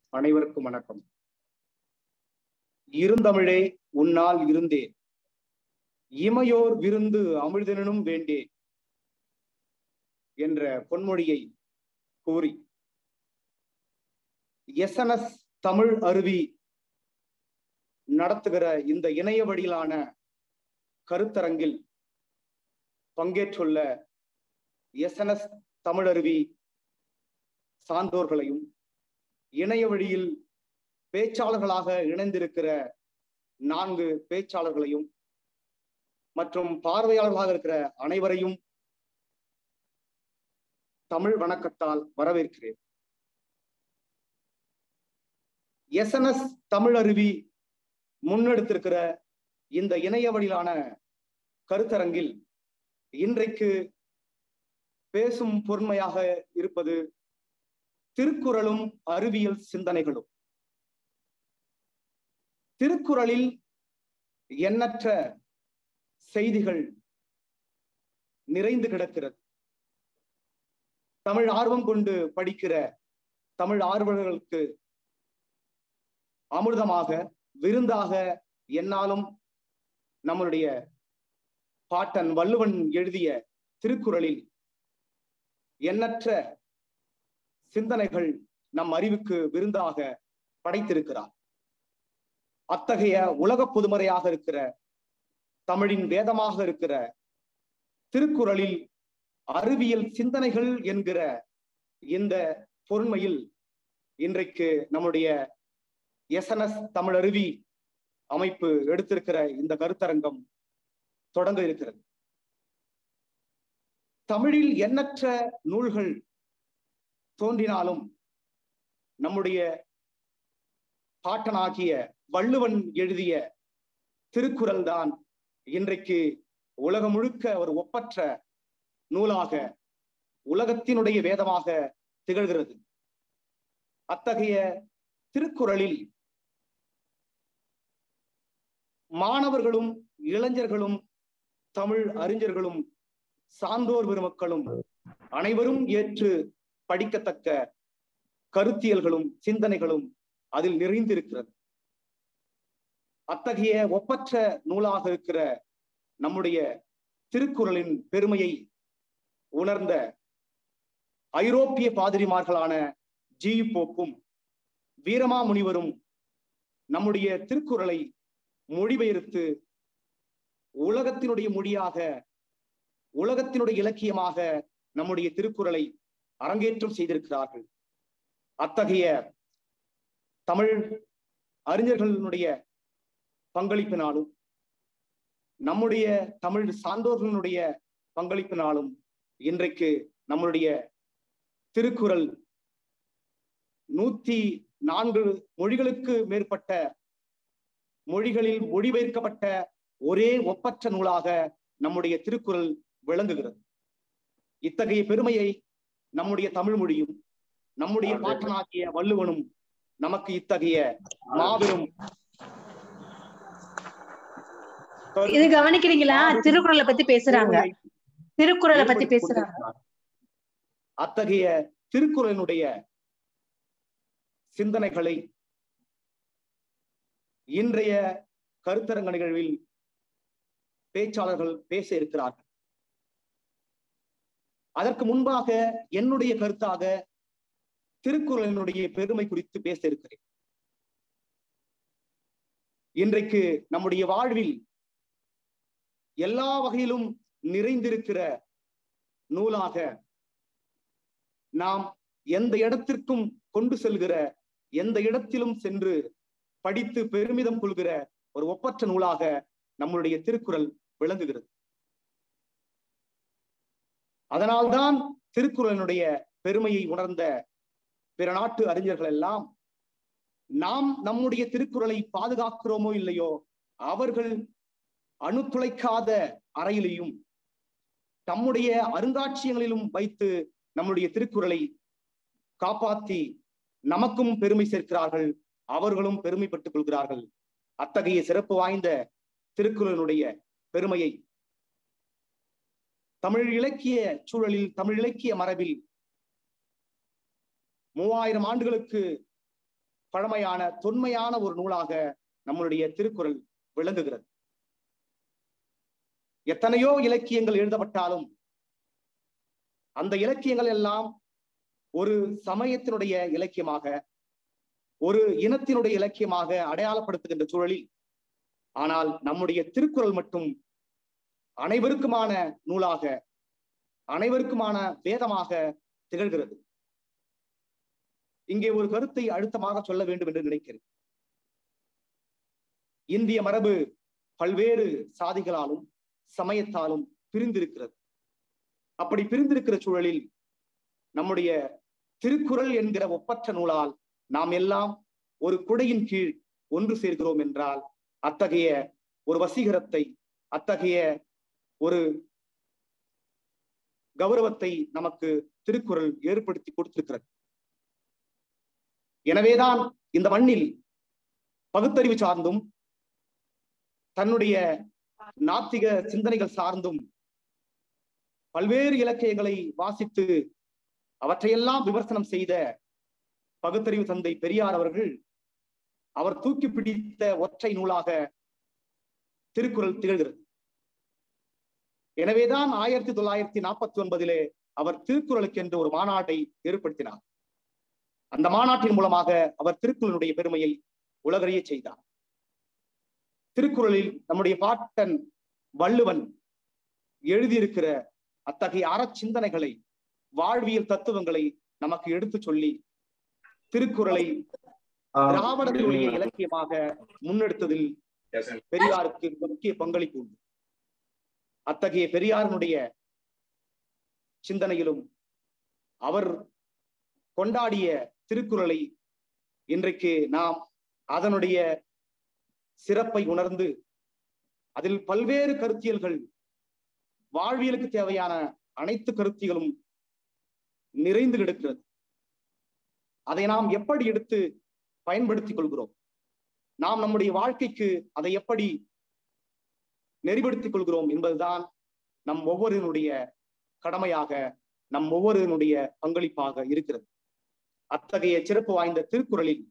அனைவருக்கும் வணக்கம் இருந்தமிழே உன்னால் இருந்தேன் இமையோர் விருந்து அமிழ்தனும் வேண்டே என்ற பொன்மொழியை கூறி எஸ்என்எஸ் தமிழ் அருவி நடத்துகிற இந்த இணைய வழியிலான கருத்தரங்கில் பங்கேற்றுள்ள எஸ்என்எஸ் தமிழருவி சான்றோர்களையும் இணைய வழியில் பேச்சாளர்களாக இணைந்திருக்கிற நான்கு பேச்சாளர்களையும் மற்றும் பார்வையாளர்களாக இருக்கிற அனைவரையும் தமிழ் வணக்கத்தால் வரவேற்கிறேன் எஸ்என்எஸ் தமிழ் அருவி முன்னெடுத்திருக்கிற இந்த இணைய வழியிலான கருத்தரங்கில் இன்றைக்கு பேசும் பொறுமையாக இருப்பது திருக்குறளும் அறிவியல் சிந்தனைகளும் திருக்குறளில் எண்ணற்ற செய்திகள் நிறைந்து கிடக்கிறது தமிழ் ஆர்வம் கொண்டு படிக்கிற தமிழ் ஆர்வலர்களுக்கு அமிர்தமாக விருந்தாக என்னாலும் நம்மளுடைய பாட்டன் வள்ளுவன் எழுதிய திருக்குறளில் எண்ணற்ற சிந்தனைகள் நம் அறிவுக்கு விருந்தாக படைத்திருக்கிறார் அத்தகைய உலக பொதுமறையாக இருக்கிற தமிழின் வேதமாக இருக்கிற திருக்குறளில் அறிவியல் சிந்தனைகள் என்கிற இந்த பொருண்மையில் இன்றைக்கு நம்முடைய எஸ்என்எஸ் தமிழருவி அமைப்பு எடுத்திருக்கிற இந்த கருத்தரங்கம் தொடங்க இருக்கிறது தமிழில் எண்ணற்ற நூல்கள் தோன்றினாலும் நம்முடைய பாட்டனாகிய வள்ளுவன் எழுதிய திருக்குறள் தான் இன்றைக்கு உலகம் முழுக்க ஒரு ஒப்பற்ற நூலாக உலகத்தினுடைய வேதமாக திகழ்கிறது அத்தகைய திருக்குறளில் மாணவர்களும் இளைஞர்களும் தமிழ் அறிஞர்களும் சான்றோர் பெருமக்களும் அனைவரும் ஏற்று படிக்கத்தக்க கருத்தியல்களும் சிந்தனைகளும் அதில் நிறைந்திருக்கிறது அத்தகைய ஒப்பற்ற நூலாக இருக்கிற நம்முடைய திருக்குறளின் பெருமையை உணர்ந்த ஐரோப்பிய பாதிரிமார்களான ஜி போப்பும் வீரமா முனிவரும் நம்முடைய திருக்குறளை மொழிபெயர்த்து உலகத்தினுடைய மொழியாக உலகத்தினுடைய இலக்கியமாக நம்முடைய திருக்குறளை அரங்கேற்றம் செய்திருக்கிறார்கள் அத்தகைய தமிழ் அறிஞர்களுடைய பங்களிப்பினாலும் நம்முடைய தமிழ் சான்றோர்களுடைய பங்களிப்பினாலும் இன்றைக்கு நம்மளுடைய திருக்குறள் நூத்தி நான்கு மொழிகளுக்கு மேற்பட்ட மொழிகளில் மொழிபெயர்க்கப்பட்ட ஒரே ஒப்பற்ற நூலாக நம்முடைய திருக்குறள் விளங்குகிறது இத்தகைய பெருமையை நம்முடைய தமிழ் மொழியும் நம்முடைய பாட்டனாகிய வள்ளுவனும் நமக்கு இத்தகைய மாபெரும் இது கவனிக்கிறீங்களா திருக்குறளை பத்தி பேசுறாங்க திருக்குறளை பத்தி பேசுறாங்க அத்தகைய திருக்குறளினுடைய சிந்தனைகளை இன்றைய கருத்தரங்க நிகழ்வில் பேச்சாளர்கள் பேச இருக்கிறார்கள் அதற்கு முன்பாக என்னுடைய கருத்தாக திருக்குறளினுடைய பெருமை குறித்து பேச இருக்கிறேன் இன்றைக்கு நம்முடைய வாழ்வில் எல்லா வகையிலும் நிறைந்திருக்கிற நூலாக நாம் எந்த இடத்திற்கும் கொண்டு செல்கிற எந்த இடத்திலும் சென்று படித்து பெருமிதம் கொள்கிற ஒரு ஒப்பற்ற நூலாக நம்மளுடைய திருக்குறள் விளங்குகிறது அதனால்தான் திருக்குறளினுடைய பெருமையை உணர்ந்த பிற நாட்டு அறிஞர்கள் எல்லாம் நாம் நம்முடைய திருக்குறளை பாதுகாக்கிறோமோ இல்லையோ அவர்கள் அணுத்துளைக்காத அறையிலையும் தம்முடைய அருங்காட்சியங்களிலும் வைத்து நம்முடைய திருக்குறளை காப்பாத்தி நமக்கும் பெருமை சேர்க்கிறார்கள் அவர்களும் பெருமைப்பட்டுக் கொள்கிறார்கள் அத்தகைய சிறப்பு வாய்ந்த திருக்குறளினுடைய பெருமையை தமிழ் இலக்கிய சூழலில் தமிழ் இலக்கிய மரபில் மூவாயிரம் ஆண்டுகளுக்கு பழமையான தொன்மையான ஒரு நூலாக நம்மளுடைய திருக்குறள் விளங்குகிறது எத்தனையோ இலக்கியங்கள் எழுதப்பட்டாலும் அந்த இலக்கியங்கள் எல்லாம் ஒரு சமயத்தினுடைய இலக்கியமாக ஒரு இனத்தினுடைய இலக்கியமாக அடையாளப்படுத்துகின்ற சூழலில் ஆனால் நம்முடைய திருக்குறள் மட்டும் அனைவருக்குமான நூலாக அனைவருக்குமான வேதமாக திகழ்கிறது இங்கே ஒரு கருத்தை அழுத்தமாக சொல்ல வேண்டும் என்று நினைக்கிறேன் இந்திய மரபு பல்வேறு சாதிகளாலும் சமயத்தாலும் பிரிந்திருக்கிறது அப்படி பிரிந்திருக்கிற சூழலில் நம்முடைய திருக்குறள் என்கிற ஒப்பற்ற நூலால் நாம் எல்லாம் ஒரு குடையின் கீழ் ஒன்று சேர்கிறோம் என்றால் அத்தகைய ஒரு வசீகரத்தை அத்தகைய ஒரு கௌரவத்தை நமக்கு திருக்குறள் ஏற்படுத்தி கொடுத்திருக்கிறது எனவேதான் இந்த மண்ணில் பகுத்தறிவு சார்ந்தும் தன்னுடைய நாத்திக சிந்தனைகள் சார்ந்தும் பல்வேறு இலக்கியங்களை வாசித்து அவற்றையெல்லாம் விமர்சனம் செய்த பகுத்தறிவு தந்தை பெரியார் அவர்கள் அவர் தூக்கி பிடித்த ஒற்றை நூலாக திருக்குறள் திகழ்கிறது எனவேதான் ஆயிரத்தி தொள்ளாயிரத்தி நாற்பத்தி ஒன்பதிலே அவர் திருக்குறளுக்கு என்று ஒரு மாநாட்டை ஏற்படுத்தினார் அந்த மாநாட்டின் மூலமாக அவர் திருக்குறளுடைய பெருமையை உலகறிய செய்தார் திருக்குறளில் நம்முடைய பாட்டன் வள்ளுவன் எழுதியிருக்கிற அத்தகைய அறச்சிந்தனைகளை வாழ்வியல் தத்துவங்களை நமக்கு எடுத்து சொல்லி திருக்குறளை திராவிடத்தினுடைய இலக்கியமாக முன்னெடுத்ததில் பெரியாருக்கு முக்கிய பங்களிப்பு உண்டு அத்தகைய பெரியாரினுடைய சிந்தனையிலும் அவர் கொண்டாடிய திருக்குறளை இன்றைக்கு நாம் அதனுடைய சிறப்பை உணர்ந்து அதில் பல்வேறு கருத்தியல்கள் வாழ்வியலுக்கு தேவையான அனைத்து கருத்திகளும் நிறைந்து கிடக்கிறது அதை நாம் எப்படி எடுத்து பயன்படுத்திக் கொள்கிறோம் நாம் நம்முடைய வாழ்க்கைக்கு அதை எப்படி நெறிப்படுத்திக் கொள்கிறோம் என்பதுதான் நம் ஒவ்வொருவனுடைய கடமையாக நம் ஒவ்வொருவனுடைய பங்களிப்பாக இருக்கிறது அத்தகைய சிறப்பு வாய்ந்த திருக்குறளில்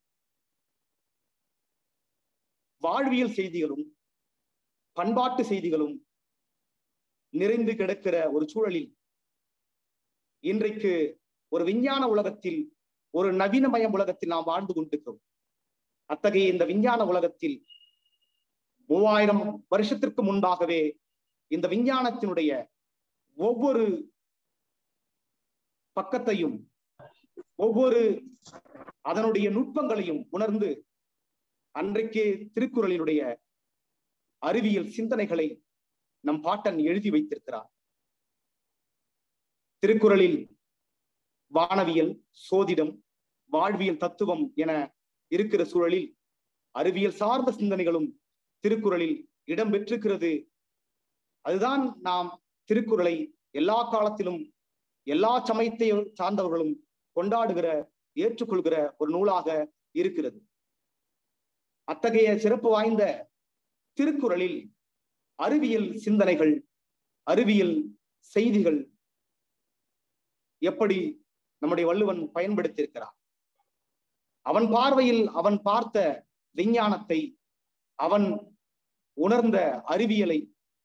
வாழ்வியல் செய்திகளும் பண்பாட்டு செய்திகளும் நிறைந்து கிடக்கிற ஒரு சூழலில் இன்றைக்கு ஒரு விஞ்ஞான உலகத்தில் ஒரு நவீனமய உலகத்தில் நாம் வாழ்ந்து கொண்டிருக்கிறோம் அத்தகைய இந்த விஞ்ஞான உலகத்தில் மூவாயிரம் வருஷத்திற்கு முன்பாகவே இந்த விஞ்ஞானத்தினுடைய ஒவ்வொரு பக்கத்தையும் ஒவ்வொரு அதனுடைய நுட்பங்களையும் உணர்ந்து அன்றைக்கே திருக்குறளினுடைய அறிவியல் சிந்தனைகளை நம் பாட்டன் எழுதி வைத்திருக்கிறார் திருக்குறளில் வானவியல் சோதிடம் வாழ்வியல் தத்துவம் என இருக்கிற சூழலில் அறிவியல் சார்ந்த சிந்தனைகளும் திருக்குறளில் இடம் பெற்றிருக்கிறது அதுதான் நாம் திருக்குறளை எல்லா காலத்திலும் எல்லா சமயத்தை சார்ந்தவர்களும் கொண்டாடுகிற ஏற்றுக்கொள்கிற ஒரு நூலாக இருக்கிறது அத்தகைய சிறப்பு வாய்ந்த திருக்குறளில் அறிவியல் சிந்தனைகள் அறிவியல் செய்திகள் எப்படி நம்முடைய வள்ளுவன் பயன்படுத்தியிருக்கிறார் அவன் பார்வையில் அவன் பார்த்த விஞ்ஞானத்தை அவன் உணர்ந்த அறிவியலை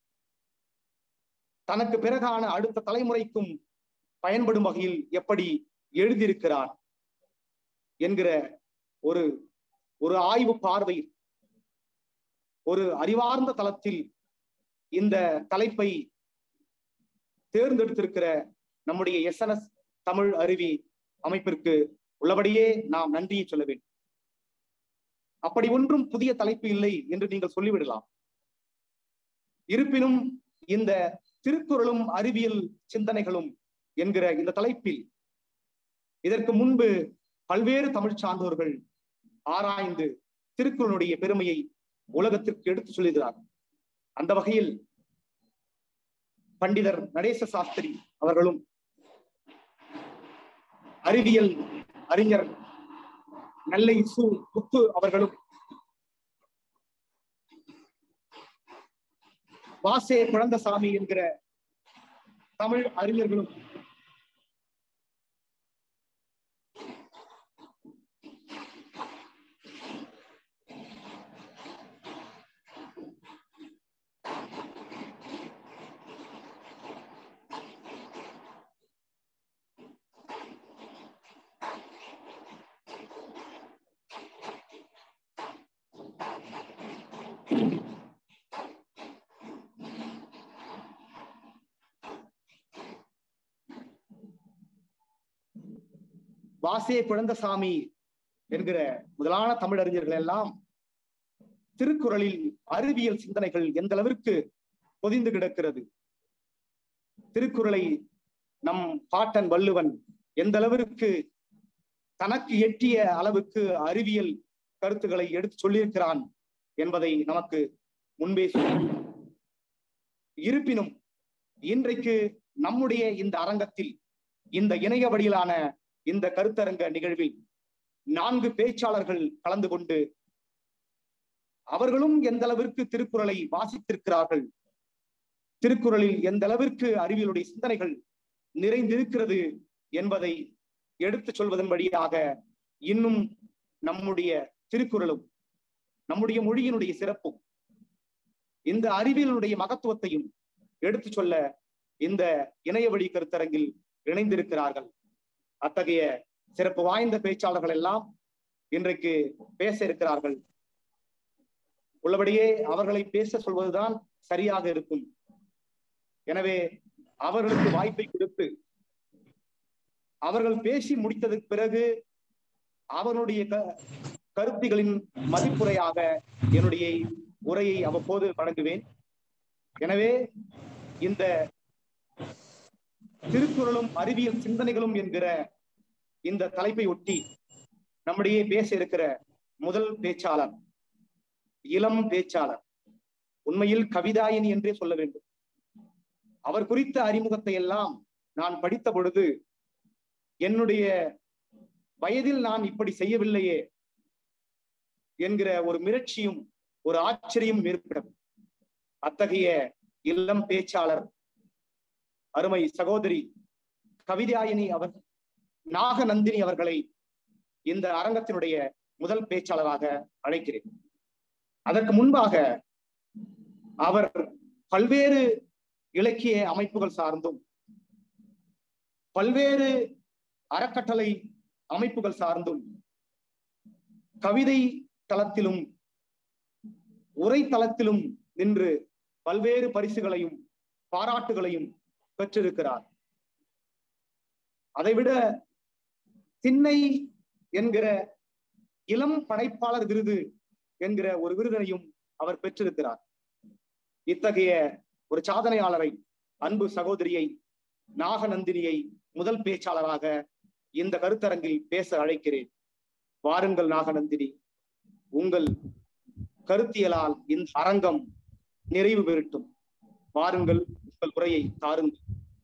தனக்கு பிறகான அடுத்த தலைமுறைக்கும் பயன்படும் வகையில் எப்படி எழுதியிருக்கிறார் என்கிற ஒரு ஒரு ஆய்வு பார்வையில் ஒரு அறிவார்ந்த தளத்தில் இந்த தலைப்பை தேர்ந்தெடுத்திருக்கிற நம்முடைய எஸ்என்எஸ் தமிழ் அருவி அமைப்பிற்கு உள்ளபடியே நாம் நன்றியை சொல்ல வேண்டும் அப்படி ஒன்றும் புதிய தலைப்பு இல்லை என்று நீங்கள் சொல்லிவிடலாம் இருப்பினும் இந்த திருக்குறளும் அறிவியல் சிந்தனைகளும் என்கிற இந்த தலைப்பில் இதற்கு முன்பு பல்வேறு தமிழ் சார்ந்தோர்கள் ஆராய்ந்து திருக்குறளுடைய பெருமையை உலகத்திற்கு எடுத்து சொல்லுகிறார் அந்த வகையில் பண்டிதர் நடேச சாஸ்திரி அவர்களும் அறிவியல் அறிஞர் நெல்லை சு முத்து அவர்களும் வாசே குழந்தசாமி என்கிற தமிழ் அறிஞர்களும் வாசே குழந்தசாமி என்கிற முதலான தமிழறிஞர்கள் எல்லாம் திருக்குறளில் அறிவியல் சிந்தனைகள் எந்த அளவிற்கு பொதிந்து கிடக்கிறது திருக்குறளை நம் பாட்டன் வள்ளுவன் எந்த அளவிற்கு தனக்கு எட்டிய அளவுக்கு அறிவியல் கருத்துக்களை எடுத்து சொல்லியிருக்கிறான் என்பதை நமக்கு முன்பே சொன்னார் இருப்பினும் இன்றைக்கு நம்முடைய இந்த அரங்கத்தில் இந்த இணைய வழியிலான இந்த கருத்தரங்க நிகழ்வில் நான்கு பேச்சாளர்கள் கலந்து கொண்டு அவர்களும் எந்த அளவிற்கு திருக்குறளை வாசித்திருக்கிறார்கள் திருக்குறளில் எந்த அளவிற்கு அறிவியலுடைய சிந்தனைகள் நிறைந்திருக்கிறது என்பதை எடுத்துச் சொல்வதன் வழியாக இன்னும் நம்முடைய திருக்குறளும் நம்முடைய மொழியினுடைய சிறப்பும் இந்த அறிவியலுடைய மகத்துவத்தையும் எடுத்து சொல்ல இந்த இணையவழி கருத்தரங்கில் இணைந்திருக்கிறார்கள் அத்தகைய சிறப்பு வாய்ந்த பேச்சாளர்கள் எல்லாம் இன்றைக்கு பேச இருக்கிறார்கள் உள்ளபடியே அவர்களை பேச சொல்வதுதான் சரியாக இருக்கும் எனவே அவர்களுக்கு வாய்ப்பை கொடுத்து அவர்கள் பேசி முடித்ததற்கு பிறகு அவனுடைய கருத்துகளின் மதிப்புரையாக என்னுடைய உரையை அவ்வப்போது வழங்குவேன் எனவே இந்த திருக்குறளும் அறிவியல் சிந்தனைகளும் என்கிற இந்த தலைப்பை ஒட்டி நம்முடைய பேச இருக்கிற முதல் பேச்சாளர் இளம் பேச்சாளர் உண்மையில் கவிதாயன் என்றே சொல்ல வேண்டும் அவர் குறித்த அறிமுகத்தை எல்லாம் நான் படித்த பொழுது என்னுடைய வயதில் நான் இப்படி செய்யவில்லையே என்கிற ஒரு மிரட்சியும் ஒரு ஆச்சரியம் ஏற்படும் அத்தகைய இளம் பேச்சாளர் அருமை சகோதரி கவிதாயினி அவர் நாகநந்தினி அவர்களை இந்த அரங்கத்தினுடைய முதல் பேச்சாளராக அழைக்கிறேன் அதற்கு முன்பாக அவர் பல்வேறு இலக்கிய அமைப்புகள் சார்ந்தும் பல்வேறு அறக்கட்டளை அமைப்புகள் சார்ந்தும் கவிதை தளத்திலும் உரை தளத்திலும் நின்று பல்வேறு பரிசுகளையும் பாராட்டுகளையும் பெற்றிருக்கிறார் அதைவிட திண்ணை என்கிற இளம் படைப்பாளர் விருது என்கிற ஒரு விருதினையும் அவர் பெற்றிருக்கிறார் இத்தகைய ஒரு சாதனையாளரை அன்பு சகோதரியை நாகநந்தினியை முதல் பேச்சாளராக இந்த கருத்தரங்கில் பேச அழைக்கிறேன் வாருங்கள் நாகநந்தினி உங்கள் கருத்தியலால் இந்த அரங்கம் நிறைவு பெறட்டும் வாருங்கள் உங்கள் உரையை தாருங்கள்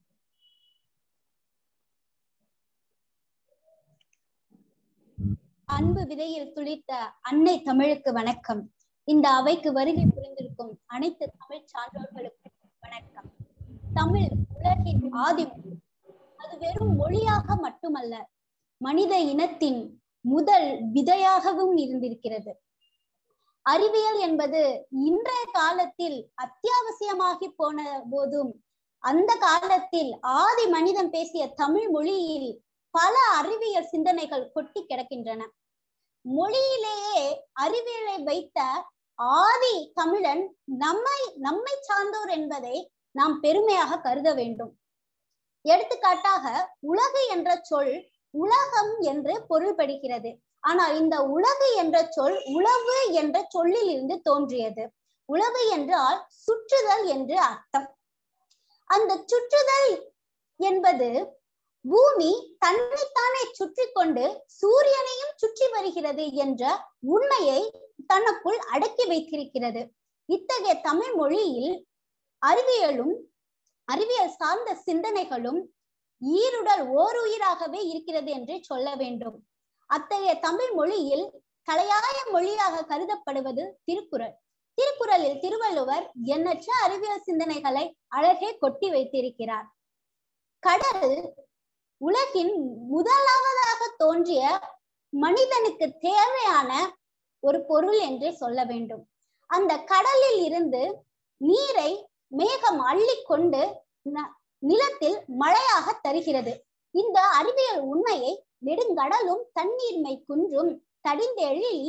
அன்பு விதையில் துளித்த அன்னை தமிழுக்கு வணக்கம் இந்த அவைக்கு வருகை புரிந்திருக்கும் அனைத்து தமிழ் சான்றோர்களுக்கும் வணக்கம் தமிழ் உலகின் ஆதி மொழி அது வெறும் மொழியாக மட்டுமல்ல மனித இனத்தின் முதல் விதையாகவும் இருந்திருக்கிறது அறிவியல் என்பது இன்றைய காலத்தில் அத்தியாவசியமாகி போன போதும் அந்த காலத்தில் ஆதி மனிதன் பேசிய தமிழ் மொழியில் பல அறிவியல் சிந்தனைகள் கொட்டி கிடக்கின்றன மொழியிலேயே அறிவியலை வைத்த ஆதி தமிழன் நம்மை நம்மை சார்ந்தோர் என்பதை நாம் பெருமையாக கருத வேண்டும் எடுத்துக்காட்டாக உலகு என்ற சொல் உலகம் என்று பொருள்படுகிறது ஆனால் இந்த உலகு என்ற சொல் உளவு என்ற சொல்லில் இருந்து தோன்றியது உளவு என்றால் சுற்றுதல் என்று அர்த்தம் அந்த சுற்றுதல் என்பது பூமி தன்னைத்தானே சுற்றி கொண்டு சூரியனையும் சுற்றி வருகிறது என்ற உண்மையை தனக்குள் அடக்கி வைத்திருக்கிறது இத்தகைய தமிழ் மொழியில் அறிவியலும் அறிவியல் சார்ந்த சிந்தனைகளும் ஈருடல் ஓர் உயிராகவே இருக்கிறது என்று சொல்ல வேண்டும் அத்தகைய தமிழ் மொழியில் தலையாய மொழியாக கருதப்படுவது திருக்குறள் திருக்குறளில் திருவள்ளுவர் எண்ணற்ற அறிவியல் சிந்தனைகளை அழகே கொட்டி வைத்திருக்கிறார் கடல் உலகின் முதலாவதாக தோன்றிய மனிதனுக்கு தேவையான ஒரு பொருள் என்றே சொல்ல வேண்டும் அந்த கடலில் இருந்து நீரை மேகம் அள்ளி கொண்டு நிலத்தில் மழையாக தருகிறது இந்த அறிவியல் உண்மையை நெடுங்கடலும் தண்ணீர்மை குன்றும் தடிந்தெழிலி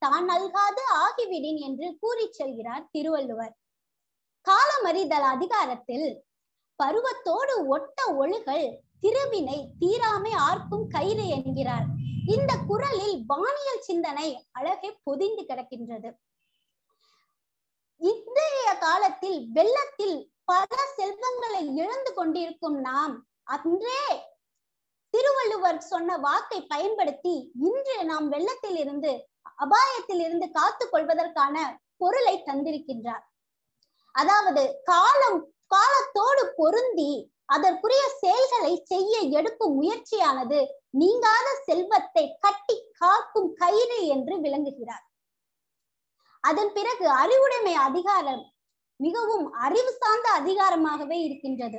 தான் நல்காது ஆகிவிடின் என்று கூறி செல்கிறார் திருவள்ளுவர் காலமறிதல் அதிகாரத்தில் பருவத்தோடு ஒட்ட ஒழுகல் திருவினை தீராமை ஆர்க்கும் கயிறு என்கிறார் இந்த குரலில் வானியல் சிந்தனை அழகே பொதிந்து கிடக்கின்றது இன்றைய காலத்தில் வெள்ளத்தில் பல செல்வங்களை இழந்து கொண்டிருக்கும் நாம் அன்றே திருவள்ளுவர் சொன்ன வாக்கை பயன்படுத்தி இன்று நாம் வெள்ளத்தில் இருந்து அபாயத்தில் இருந்து காத்து கொள்வதற்கான பொருளை தந்திருக்கின்றார் அதாவது காலம் காலத்தோடு பொருந்தி அதற்குரிய செயல்களை செய்ய எடுக்கும் முயற்சியானது நீங்காத செல்வத்தை கட்டி காக்கும் கயிறு என்று விளங்குகிறார் அதன் பிறகு அறிவுடைமை அதிகாரம் மிகவும் அறிவு சார்ந்த அதிகாரமாகவே இருக்கின்றது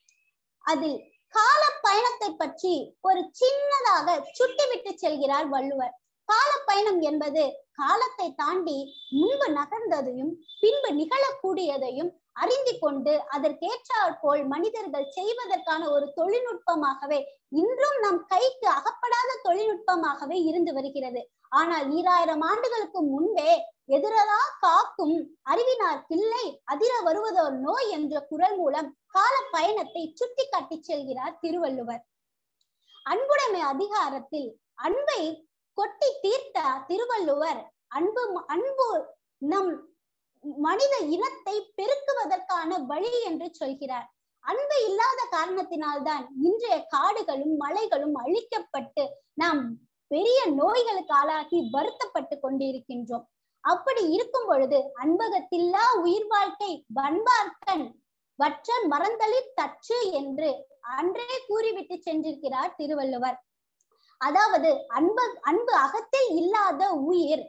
அதில் கால பயணத்தை பற்றி ஒரு சின்னதாக சுட்டிவிட்டு செல்கிறார் வள்ளுவர் கால பயணம் என்பது காலத்தை தாண்டி முன்பு நகர்ந்ததையும் பின்பு நிகழக்கூடியதையும் அறிந்து கொண்டு அதற்கேற்றாற் போல் மனிதர்கள் செய்வதற்கான ஒரு தொழில்நுட்பமாகவே இன்றும் நம் கைக்கு அகப்படாத தொழில்நுட்பமாகவே இருந்து வருகிறது ஆனால் ஈராயிரம் ஆண்டுகளுக்கு முன்பே எதிரதா காக்கும் அறிவினார் இல்லை அதிர வருவதோர் நோய் என்ற குரல் மூலம் கால பயணத்தை சுட்டி காட்டி செல்கிறார் திருவள்ளுவர் அன்புடைமை அதிகாரத்தில் அன்பை கொட்டி தீர்த்த திருவள்ளுவர் அன்பு அன்பு நம் மனித இனத்தை பெருக்குவதற்கான வழி என்று சொல்கிறார் அன்பு இல்லாத காரணத்தினால்தான் இன்றைய காடுகளும் மலைகளும் அழிக்கப்பட்டு நாம் பெரிய நோய்களுக்கு ஆளாகி வருத்தப்பட்டு கொண்டிருக்கின்றோம் அப்படி இருக்கும் பொழுது அன்பகத்தில்லா உயிர் வாழ்க்கை வன்பார்க்கன் வற்ற மறந்தலில் தற்று என்று அன்றே கூறிவிட்டு சென்றிருக்கிறார் திருவள்ளுவர் அதாவது அன்பு அன்பு அகத்தில் இல்லாத உயிர்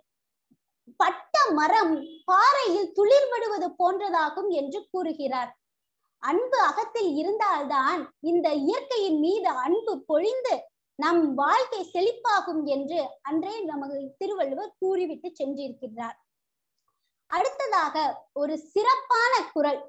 பட்ட மரம் பாறையில் துளிர்விடுவது போன்றதாகும் என்று கூறுகிறார் அன்பு அகத்தில் இருந்தால்தான் இந்த இயற்கையின் மீது அன்பு பொழிந்து நம் வாழ்க்கை செழிப்பாகும் என்று அன்றே நமது திருவள்ளுவர் கூறிவிட்டு சென்றிருக்கிறார் அடுத்ததாக ஒரு சிறப்பான குரல்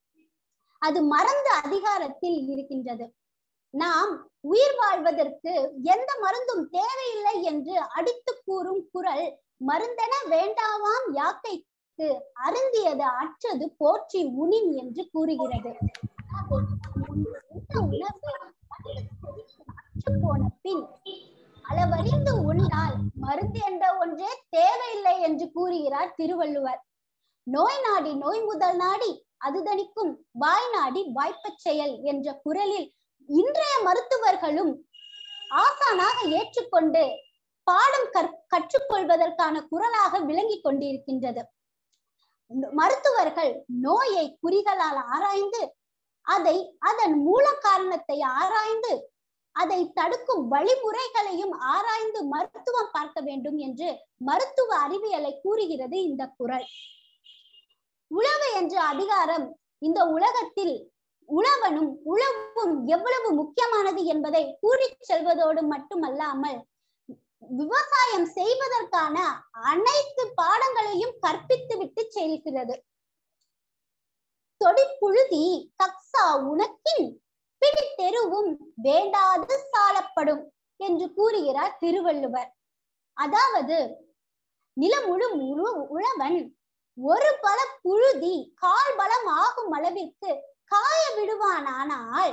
அது மறந்த அதிகாரத்தில் இருக்கின்றது நாம் உயிர் வாழ்வதற்கு எந்த மருந்தும் தேவையில்லை என்று அடித்து கூறும் குரல் மருந்தென வேண்டாவாம் யாக்கைக்கு அருந்தியது அற்றது போற்றி உணின் என்று கூறுகிறது போன பின் அளவறிந்து உண்டால் மருந்து என்ற ஒன்றே தேவையில்லை என்று கூறுகிறார் திருவள்ளுவர் நோய் நாடி நோய் முதல் நாடி அது தணிக்கும் வாய் நாடி வாய்ப்பச் செயல் என்ற குரலில் இன்றைய மருத்துவர்களும் ஆசானாக ஏற்றுக்கொண்டு பாடம் கற்றுக்கொள்வதற்கான குரலாக விளங்கி கொண்டிருக்கின்றது மருத்துவர்கள் நோயை குறிகளால் ஆராய்ந்து அதை அதன் மூல காரணத்தை ஆராய்ந்து அதை தடுக்கும் வழிமுறைகளையும் ஆராய்ந்து மருத்துவம் பார்க்க வேண்டும் என்று மருத்துவ அறிவியலை கூறுகிறது இந்த குரல் உழவு என்ற அதிகாரம் இந்த உலகத்தில் உழவனும் உழவும் எவ்வளவு முக்கியமானது என்பதை கூறி செல்வதோடு மட்டுமல்லாமல் விவசாயம் செய்வதற்கான அனைத்து பாடங்களையும் கற்பித்து விட்டு செல்கிறது தொடிப்புழுதி கக்ஸா உனக்கின் பிடித்தெருவும் வேண்டாது சாலப்படும் என்று கூறுகிறார் திருவள்ளுவர் அதாவது நிலமுழும் உழவன் ஒரு பல புழுதி கால் பலம் ஆகும் அளவிற்கு காய விடுவானானால்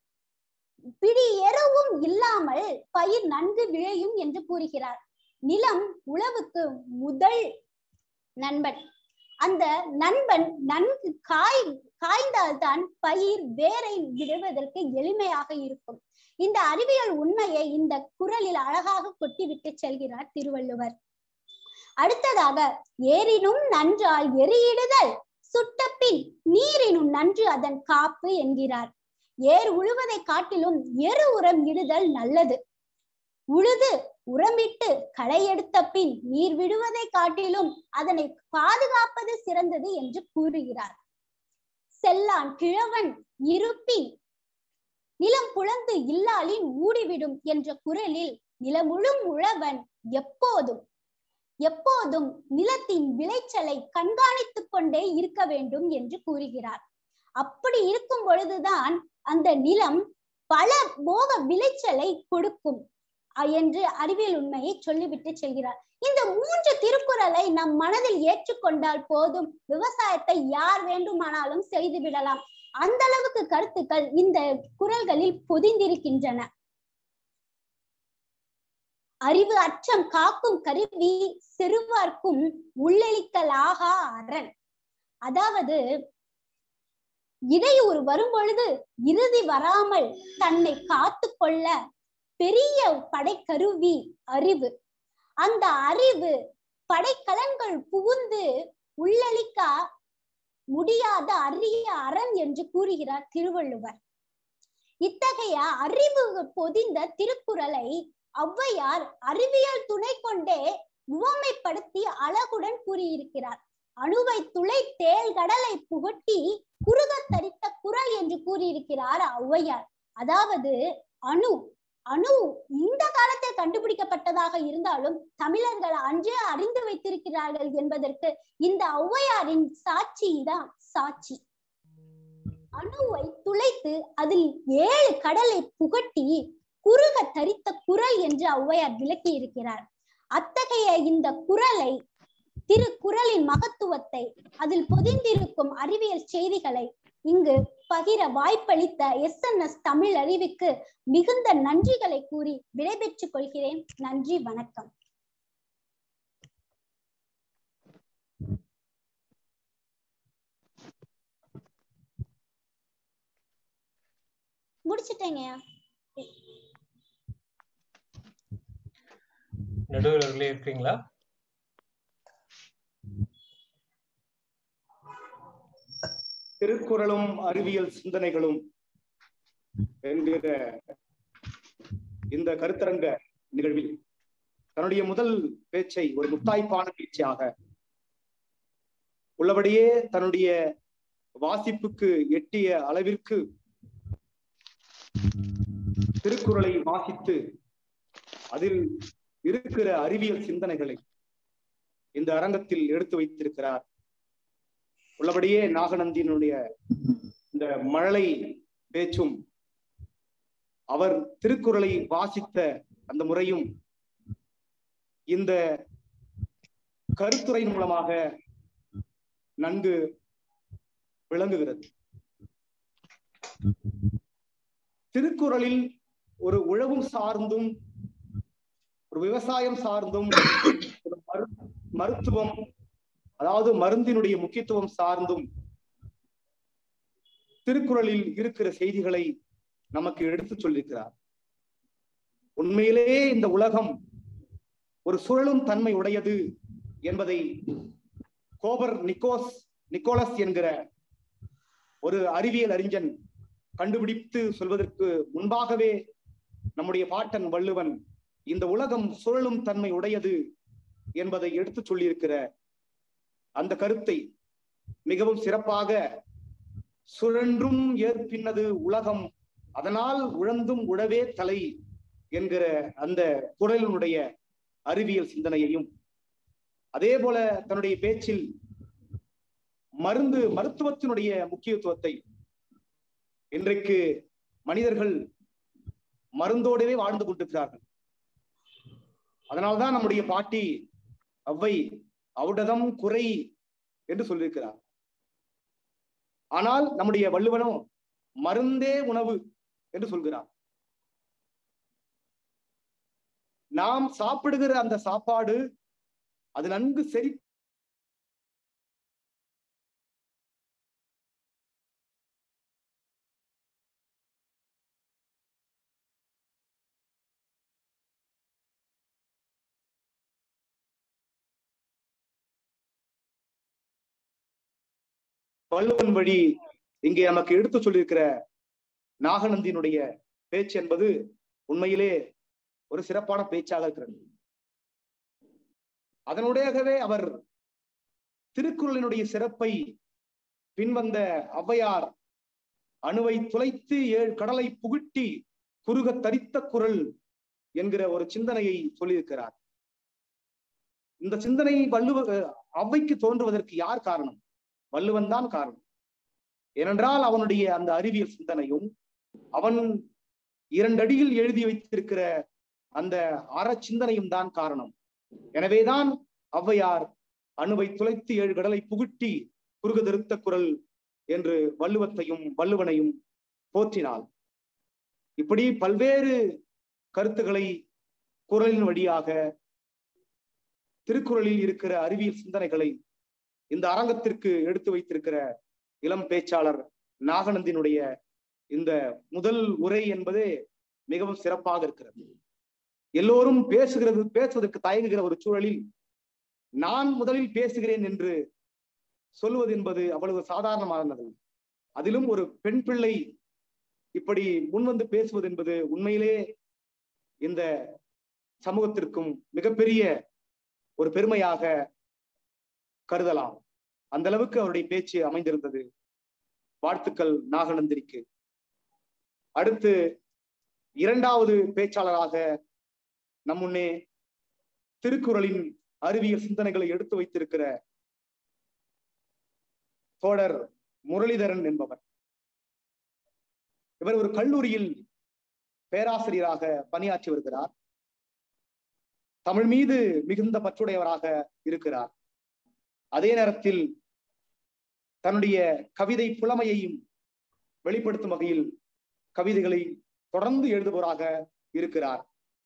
பிடி எருவும் இல்லாமல் பயிர் நன்கு விளையும் என்று கூறுகிறார் நிலம் உழவுக்கு முதல் நண்பன் அந்த நண்பன் நன்கு காய் காய்ந்தால்தான் பயிர் வேரை விடுவதற்கு எளிமையாக இருக்கும் இந்த அறிவியல் உண்மையை இந்த குரலில் அழகாக கொட்டிவிட்டு செல்கிறார் திருவள்ளுவர் அடுத்ததாக ஏறினும் நன்றால் எரியிடுதல் சுட்டப்பின் நீரினும் நன்று அதன் காப்பு என்கிறார் ஏர் உழுவதை காட்டிலும் எரு உரம் இடுதல் நல்லது உழுது உரமிட்டு களை எடுத்த பின் நீர் விடுவதை காட்டிலும் அதனை பாதுகாப்பது சிறந்தது என்று கூறுகிறார் செல்லான் கிழவன் இருப்பின் நிலம் புலந்து இல்லாலின் மூடிவிடும் என்ற குரலில் நிலமுழும் உழவன் எப்போதும் எப்போதும் நிலத்தின் விளைச்சலை கண்காணித்துக் கொண்டே இருக்க வேண்டும் என்று கூறுகிறார் அப்படி இருக்கும் பொழுதுதான் அந்த நிலம் பல போக விளைச்சலை கொடுக்கும் அஹ் என்று அறிவியல் உண்மையை சொல்லிவிட்டு செல்கிறார் இந்த மூன்று திருக்குறளை நம் மனதில் ஏற்றுக்கொண்டால் போதும் விவசாயத்தை யார் வேண்டுமானாலும் செய்து விடலாம் அந்த அளவுக்கு கருத்துக்கள் இந்த குறள்களில் பொதிந்திருக்கின்றன அறிவு அச்சம் காக்கும் கருவி சிறுவர்க்கும் உள்ளளிக்கலாகா அரண் அதாவது இடையூறு வரும் பொழுது இறுதி வராமல் தன்னை காத்து கொள்ள பெரிய படைக்கருவி அறிவு அந்த அறிவு படைக்கலன்கள் புகுந்து உள்ளளிக்க முடியாத அரிய அரண் என்று கூறுகிறார் திருவள்ளுவர் இத்தகைய அறிவு பொதிந்த திருக்குறளை ஔவையார் அறிவியல் துணை கொண்டே உவமைப்படுத்தி அழகுடன் கூறியிருக்கிறார் அணுவை துளை தேல் கடலை புகட்டி குறுக தரித்த குரல் என்று கூறியிருக்கிறார் ஔவையார் அதாவது அணு அணு இந்த காலத்தில் கண்டுபிடிக்கப்பட்டதாக இருந்தாலும் தமிழர்கள் அன்றே அறிந்து வைத்திருக்கிறார்கள் என்பதற்கு இந்த ஔவையாரின் சாட்சி தான் சாட்சி அணுவை துளைத்து அதில் ஏழு கடலை புகட்டி குறுக தரித்த குரல் என்று ஔவையார் விளக்கி இருக்கிறார் அத்தகைய இந்த குரலை திருக்குறளின் மகத்துவத்தை அதில் பொதிந்திருக்கும் அறிவியல் செய்திகளை இங்கு பகிர வாய்ப்பளித்த எஸ் என் எஸ் தமிழ் அறிவுக்கு மிகுந்த நன்றிகளை கூறி விடைபெற்றுக் கொள்கிறேன் நன்றி வணக்கம் முடிச்சிட்டேங்கய்யா நடுவர்களே இருக்கீங்களா திருக்குறளும் அறிவியல் சிந்தனைகளும் என்கிற இந்த கருத்தரங்க நிகழ்வில் தன்னுடைய முதல் பேச்சை ஒரு முத்தாய்ப்பான பேச்சாக உள்ளபடியே தன்னுடைய வாசிப்புக்கு எட்டிய அளவிற்கு திருக்குறளை வாசித்து அதில் இருக்கிற அறிவியல் சிந்தனைகளை இந்த அரங்கத்தில் எடுத்து வைத்திருக்கிறார் உள்ளபடியே நாகநந்தியினுடைய இந்த மழலை பேச்சும் அவர் திருக்குறளை வாசித்த அந்த முறையும் இந்த கருத்துரையின் மூலமாக நன்கு விளங்குகிறது திருக்குறளில் ஒரு உழவும் சார்ந்தும் ஒரு விவசாயம் சார்ந்தும் ஒரு மரு மருத்துவம் அதாவது மருந்தினுடைய முக்கியத்துவம் சார்ந்தும் திருக்குறளில் இருக்கிற செய்திகளை நமக்கு எடுத்து சொல்லியிருக்கிறார் உண்மையிலேயே இந்த உலகம் ஒரு சுழலும் தன்மை உடையது என்பதை கோபர் நிக்கோஸ் நிக்கோலஸ் என்கிற ஒரு அறிவியல் அறிஞன் கண்டுபிடித்து சொல்வதற்கு முன்பாகவே நம்முடைய பாட்டன் வள்ளுவன் இந்த உலகம் சுழலும் தன்மை உடையது என்பதை எடுத்து சொல்லியிருக்கிற அந்த கருத்தை மிகவும் சிறப்பாக சுழன்றும் ஏற்பின்னது உலகம் அதனால் உழந்தும் உழவே தலை என்கிற அந்த குரலினுடைய அறிவியல் சிந்தனையையும் அதே போல தன்னுடைய பேச்சில் மருந்து மருத்துவத்தினுடைய முக்கியத்துவத்தை இன்றைக்கு மனிதர்கள் மருந்தோடவே வாழ்ந்து கொண்டிருக்கிறார்கள் அதனால்தான் நம்முடைய பாட்டி அவ்வை அவுடதம் குறை என்று சொல்லியிருக்கிறார் ஆனால் நம்முடைய வள்ளுவனோ மருந்தே உணவு என்று சொல்கிறார் நாம் சாப்பிடுகிற அந்த சாப்பாடு அது நன்கு செரி வள்ளுவன் வழி இங்கே நமக்கு எடுத்து சொல்லியிருக்கிற நாகநந்தியினுடைய பேச்சு என்பது உண்மையிலே ஒரு சிறப்பான பேச்சாக இருக்கிறது அதனுடையவே அவர் திருக்குறளினுடைய சிறப்பை பின்வந்த ஔவையார் அணுவை துளைத்து ஏழு கடலை புகுட்டி குறுக தரித்த குரல் என்கிற ஒரு சிந்தனையை சொல்லியிருக்கிறார் இந்த சிந்தனை வள்ளுவ அவ்வைக்கு தோன்றுவதற்கு யார் காரணம் வள்ளுவன் தான் காரணம் ஏனென்றால் அவனுடைய அந்த அறிவியல் சிந்தனையும் அவன் இரண்டடியில் எழுதி வைத்திருக்கிற அந்த அறச்சிந்தனையும் தான் காரணம் எனவேதான் ஔவையார் அணுவை துளைத்து ஏழு கடலை புகுட்டி குறுகு திருத்த குரல் என்று வள்ளுவத்தையும் வள்ளுவனையும் போற்றினாள் இப்படி பல்வேறு கருத்துக்களை குரலின் வழியாக திருக்குறளில் இருக்கிற அறிவியல் சிந்தனைகளை இந்த அரங்கத்திற்கு எடுத்து வைத்திருக்கிற இளம் பேச்சாளர் நாகநந்தினுடைய இந்த முதல் உரை என்பதே மிகவும் சிறப்பாக இருக்கிறது எல்லோரும் பேசுகிறது பேசுவதற்கு தயங்குகிற ஒரு சூழலில் நான் முதலில் பேசுகிறேன் என்று சொல்லுவது என்பது அவ்வளவு சாதாரணமானது அதிலும் ஒரு பெண் பிள்ளை இப்படி முன்வந்து பேசுவது என்பது உண்மையிலே இந்த சமூகத்திற்கும் மிகப்பெரிய ஒரு பெருமையாக கருதலாம் அந்த அளவுக்கு அவருடைய பேச்சு அமைந்திருந்தது வாழ்த்துக்கள் நாகநந்தினிக்கு அடுத்து இரண்டாவது பேச்சாளராக நம் முன்னே திருக்குறளின் அறிவியல் சிந்தனைகளை எடுத்து வைத்திருக்கிற தோழர் முரளிதரன் என்பவர் இவர் ஒரு கல்லூரியில் பேராசிரியராக பணியாற்றி வருகிறார் தமிழ் மீது மிகுந்த பற்றுடையவராக இருக்கிறார் அதே நேரத்தில் தன்னுடைய கவிதை புலமையையும் வெளிப்படுத்தும் வகையில் கவிதைகளை தொடர்ந்து எழுதுபவராக இருக்கிறார்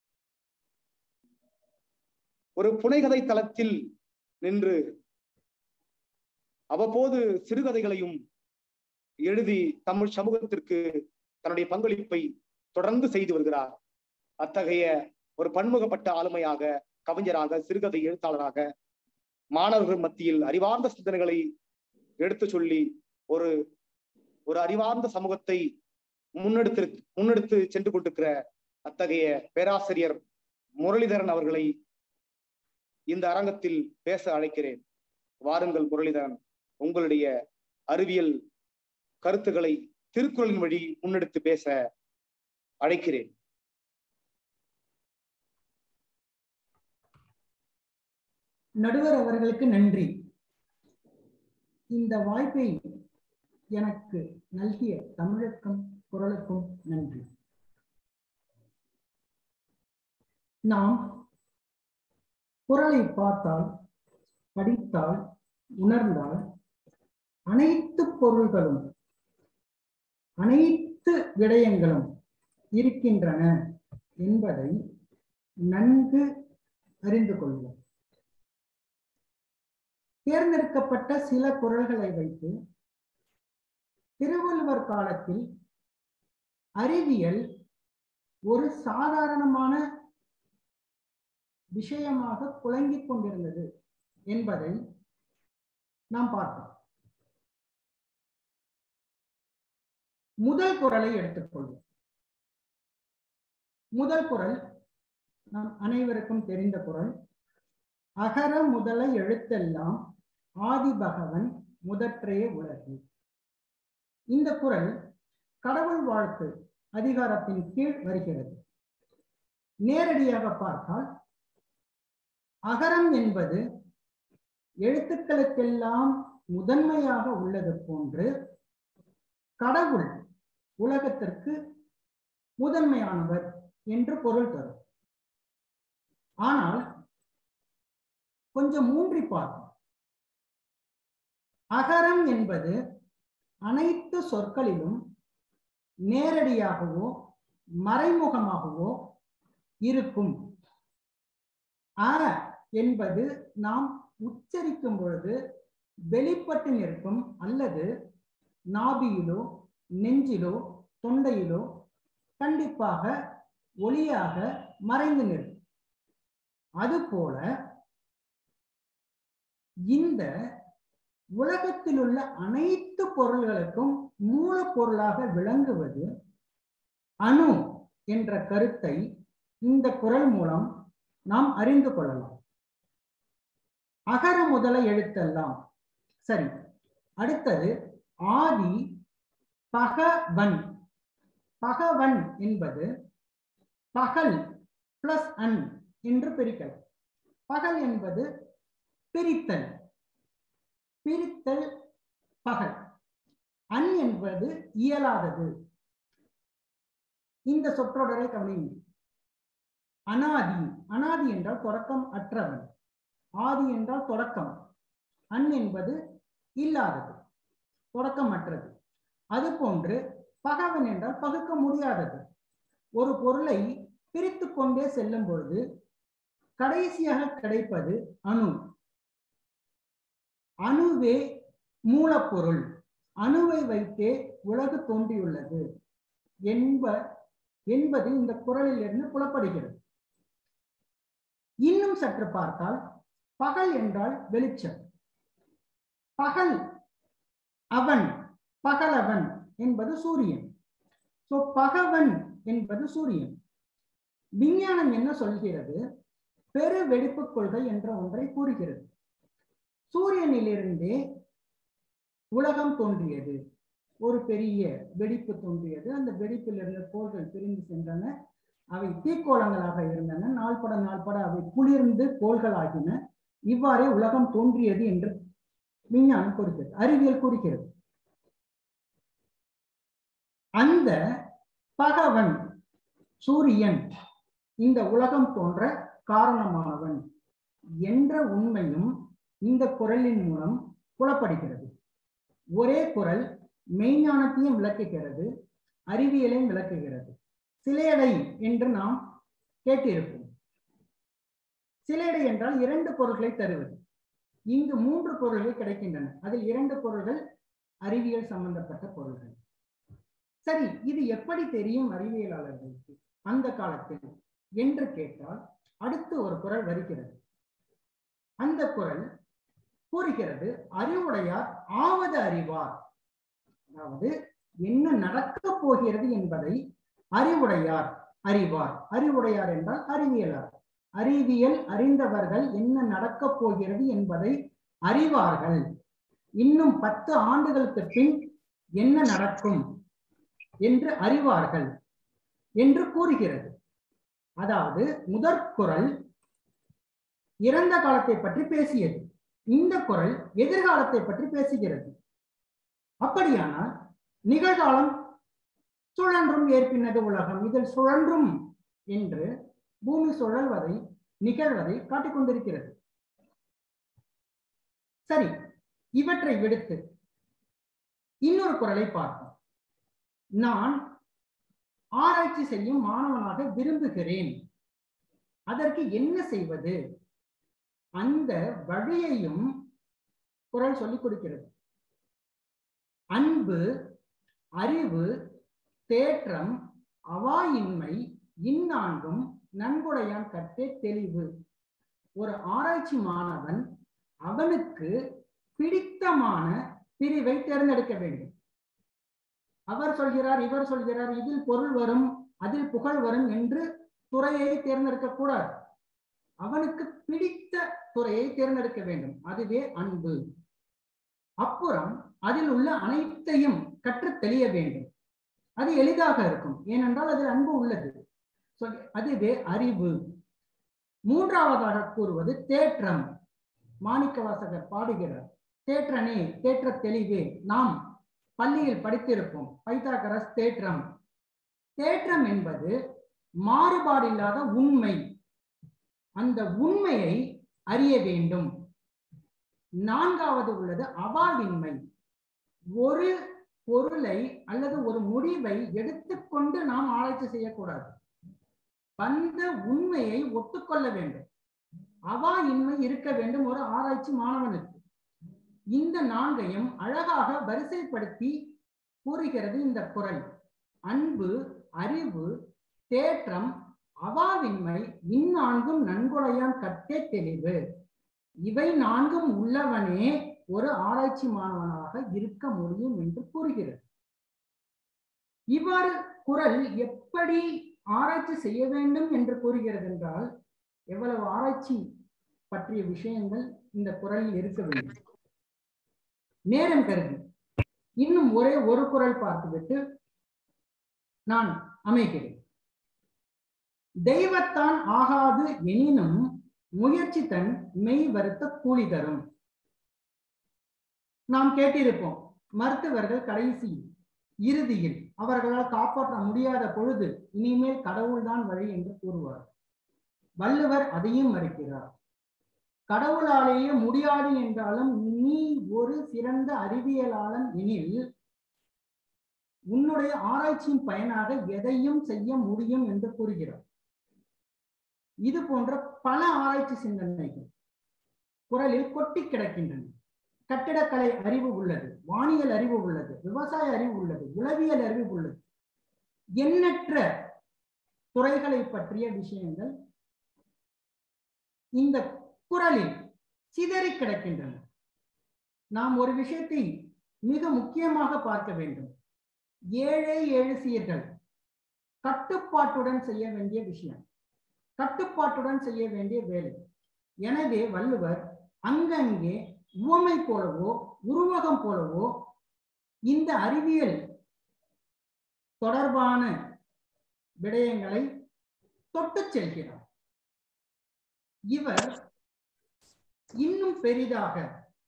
ஒரு புனைகதை தளத்தில் நின்று அவ்வப்போது சிறுகதைகளையும் எழுதி தமிழ் சமூகத்திற்கு தன்னுடைய பங்களிப்பை தொடர்ந்து செய்து வருகிறார் அத்தகைய ஒரு பன்முகப்பட்ட ஆளுமையாக கவிஞராக சிறுகதை எழுத்தாளராக மாணவர்கள் மத்தியில் அறிவார்ந்த சிந்தனைகளை எடுத்து சொல்லி ஒரு ஒரு அறிவார்ந்த சமூகத்தை முன்னெடுத்து முன்னெடுத்து சென்று கொண்டிருக்கிற அத்தகைய பேராசிரியர் முரளிதரன் அவர்களை இந்த அரங்கத்தில் பேச அழைக்கிறேன் வாருங்கள் முரளிதரன் உங்களுடைய அறிவியல் கருத்துக்களை திருக்குறளின் வழி முன்னெடுத்து பேச அழைக்கிறேன் நடுவர் அவர்களுக்கு நன்றி இந்த வாய்ப்பை எனக்கு நல்கிய தமிழுக்கும் குரலுக்கும் நன்றி நாம் குரலை பார்த்தால் படித்தால் உணர்ந்தால் அனைத்து பொருள்களும் அனைத்து விடயங்களும் இருக்கின்றன என்பதை நன்கு அறிந்து கொள்வோம் தேர்ந்தெடுக்கப்பட்ட சில குரல்களை வைத்து திருவள்ளுவர் காலத்தில் அறிவியல் ஒரு சாதாரணமான விஷயமாக புழங்கிக் கொண்டிருந்தது என்பதை நாம் பார்த்தோம் முதல் குரலை எடுத்துக்கொள்வோம் முதல் குரல் நம் அனைவருக்கும் தெரிந்த குரல் அகர முதல எழுத்தெல்லாம் ஆதி பகவன் முதற்றே உலகு இந்த குரல் கடவுள் வாழ்த்து அதிகாரத்தின் கீழ் வருகிறது நேரடியாக பார்த்தால் அகரம் என்பது எழுத்துக்களுக்கெல்லாம் முதன்மையாக உள்ளது போன்று கடவுள் உலகத்திற்கு முதன்மையானவர் என்று பொருள் தரும் ஆனால் கொஞ்சம் ஊன்றி பார்ப்போம் அகரம் என்பது அனைத்து சொற்களிலும் நேரடியாகவோ மறைமுகமாகவோ இருக்கும் அ என்பது நாம் உச்சரிக்கும் பொழுது வெளிப்பட்டு நிற்கும் அல்லது நாபியிலோ நெஞ்சிலோ தொண்டையிலோ கண்டிப்பாக ஒளியாக மறைந்து நிற்கும் அதுபோல இந்த உலகத்தில் உள்ள அனைத்து பொருள்களுக்கும் மூலப்பொருளாக விளங்குவது அணு என்ற கருத்தை இந்த குரல் மூலம் நாம் அறிந்து கொள்ளலாம் அகர முதல எழுத்தெல்லாம் சரி அடுத்தது ஆதி பகவன் பகவன் என்பது பகல் பிளஸ் அன் என்று பிரிக்கலாம் பகல் என்பது பிரித்தல் பிரித்தல் பகல் அன் என்பது இயலாதது இந்த சொற்றொடரை கவனிங்க அனாதி அனாதி என்றால் தொடக்கம் அற்றவன் ஆதி என்றால் தொடக்கம் அன் என்பது இல்லாதது தொடக்கமற்றது அது போன்று பகவன் என்றால் பகுக்க முடியாதது ஒரு பொருளை பிரித்து கொண்டே செல்லும் பொழுது கடைசியாக கிடைப்பது அணு அணுவே மூலப்பொருள் அணுவை வைத்தே உலகு தோன்றியுள்ளது என்ப என்பது இந்த குரலில் இருந்து புலப்படுகிறது இன்னும் சற்று பார்த்தால் பகல் என்றால் வெளிச்சம் பகல் அவன் பகலவன் என்பது சூரியன் சோ பகவன் என்பது சூரியன் விஞ்ஞானம் என்ன சொல்கிறது பெரு வெடிப்பு கொள்கை என்ற ஒன்றை கூறுகிறது சூரியனிலிருந்தே உலகம் தோன்றியது ஒரு பெரிய வெடிப்பு தோன்றியது அந்த வெடிப்பில் இருந்த கோள்கள் பிரிந்து சென்றன அவை தீக்கோளங்களாக இருந்தன நாள்பட நாள்பட அவை குளிர்ந்து கோள்களாகின இவ்வாறே உலகம் தோன்றியது என்று விஞ்ஞானம் கூறுகிறது அறிவியல் கூறுகிறது அந்த பகவன் சூரியன் இந்த உலகம் தோன்ற காரணமானவன் என்ற உண்மையும் இந்த குரலின் மூலம் புலப்படுகிறது ஒரே குரல் மெய்ஞானத்தையும் விளக்குகிறது அறிவியலையும் விளக்குகிறது சிலையடை என்று நாம் கேட்டிருப்போம் சிலையடை என்றால் இரண்டு பொருள்களை தருவது இங்கு மூன்று பொருள்கள் கிடைக்கின்றன அதில் இரண்டு பொருள்கள் அறிவியல் சம்பந்தப்பட்ட பொருள்கள் சரி இது எப்படி தெரியும் அறிவியலாளர்களுக்கு அந்த காலத்தில் என்று கேட்டால் அடுத்து ஒரு குரல் வருகிறது அந்த குரல் கூறுகிறது அறிவுடையார் ஆவது அறிவார் அதாவது என்ன நடக்கப் போகிறது என்பதை அறிவுடையார் அறிவார் அறிவுடையார் என்றால் அறிவியலார் அறிவியல் அறிந்தவர்கள் என்ன நடக்கப் போகிறது என்பதை அறிவார்கள் இன்னும் பத்து ஆண்டுகளுக்கு பின் என்ன நடக்கும் என்று அறிவார்கள் என்று கூறுகிறது அதாவது முதற் குரல் இறந்த காலத்தை பற்றி பேசியது இந்த குரல் எதிர்காலத்தை பற்றி பேசுகிறது அப்படியானால் நிகழ்காலம் சுழன்றும் ஏற்பினது உலகம் இதில் சுழன்றும் என்று பூமி சுழல்வதை நிகழ்வதை காட்டிக் கொண்டிருக்கிறது சரி இவற்றை விடுத்து இன்னொரு குரலை பார்ப்போம் நான் ஆராய்ச்சி செய்யும் மாணவனாக விரும்புகிறேன் அதற்கு என்ன செய்வது அந்த வழியையும் குரல் சொல்லிக் கொடுக்கிறது அன்பு அறிவு தேற்றம் அவாயின்மை இந்நான்கும் நன்கொடையான் கட்டே தெளிவு ஒரு ஆராய்ச்சி மாணவன் அவனுக்கு பிடித்தமான பிரிவை தேர்ந்தெடுக்க வேண்டும் அவர் சொல்கிறார் இவர் சொல்கிறார் இதில் பொருள் வரும் அதில் புகழ் வரும் என்று துறையை தேர்ந்தெடுக்க கூடாது அவனுக்கு பிடித்த துறையை தேர்ந்தெடுக்க வேண்டும் அதுவே அன்பு அப்புறம் அதில் உள்ள அனைத்தையும் கற்று தெளிய வேண்டும் அது எளிதாக இருக்கும் ஏனென்றால் அதில் அன்பு உள்ளது அதுவே அறிவு மூன்றாவதாக கூறுவது தேற்றம் மாணிக்க வாசகர் பாடுகிறார் தேற்றனே தேற்ற தெளிவே நாம் பள்ளியில் படித்திருப்போம் பைத்தாகரஸ் தேற்றம் தேற்றம் என்பது மாறுபாடில்லாத உண்மை அந்த உண்மையை அறிய வேண்டும் நான்காவது உள்ளது அவாவின்மை ஒரு பொருளை அல்லது ஒரு முடிவை எடுத்துக்கொண்டு நாம் ஆராய்ச்சி செய்யக்கூடாது வந்த உண்மையை ஒத்துக்கொள்ள வேண்டும் அவா இன்மை இருக்க வேண்டும் ஒரு ஆராய்ச்சி மாணவனுக்கு இந்த நான்கையும் அழகாக வரிசைப்படுத்தி கூறுகிறது இந்த குரல் அன்பு அறிவு தேற்றம் அவாவின்மை இந்நான்கும் நன்கொடையான் கட்டே தெளிவு இவை நான்கும் உள்ளவனே ஒரு ஆராய்ச்சி மாணவனாக இருக்க முடியும் என்று கூறுகிறது இவ்வாறு குரல் எப்படி ஆராய்ச்சி செய்ய வேண்டும் என்று கூறுகிறது என்றால் எவ்வளவு ஆராய்ச்சி பற்றிய விஷயங்கள் இந்த குரலில் இருக்க வேண்டும் நேரம் கருதி இன்னும் ஒரே ஒரு குரல் பார்த்துவிட்டு நான் அமைக்கிறேன் தெய்வத்தான் ஆகாது எனினும் முயற்சி தன் மெய் வருத்த கூலி தரும் நாம் கேட்டிருப்போம் மருத்துவர்கள் கடைசி இறுதியில் அவர்களால் காப்பாற்ற முடியாத பொழுது இனிமேல் கடவுள்தான் வழி என்று கூறுவார் வள்ளுவர் அதையும் மறுக்கிறார் கடவுளாலேயே முடியாது என்றாலும் நீ ஒரு சிறந்த அறிவியலாளன் எனில் உன்னுடைய ஆராய்ச்சியின் பயனாக எதையும் செய்ய முடியும் என்று கூறுகிறார் இது போன்ற பல ஆராய்ச்சி சிந்தனைகள் குரலில் கொட்டி கிடக்கின்றன கட்டிடக்கலை அறிவு உள்ளது வானியல் அறிவு உள்ளது விவசாய அறிவு உள்ளது உளவியல் அறிவு உள்ளது எண்ணற்ற துறைகளை பற்றிய விஷயங்கள் இந்த குரலில் சிதறி கிடக்கின்றன நாம் ஒரு விஷயத்தை மிக முக்கியமாக பார்க்க வேண்டும் ஏழை எழுசியர்கள் கட்டுப்பாட்டுடன் செய்ய வேண்டிய விஷயம் கட்டுப்பாட்டுடன் செய்ய வேண்டிய வேலை எனவே வள்ளுவர் அங்கங்கே உவமை போலவோ உருவகம் போலவோ இந்த அறிவியல் தொடர்பான விடயங்களை தொட்டு செல்கிறார் இவர் இன்னும் பெரிதாக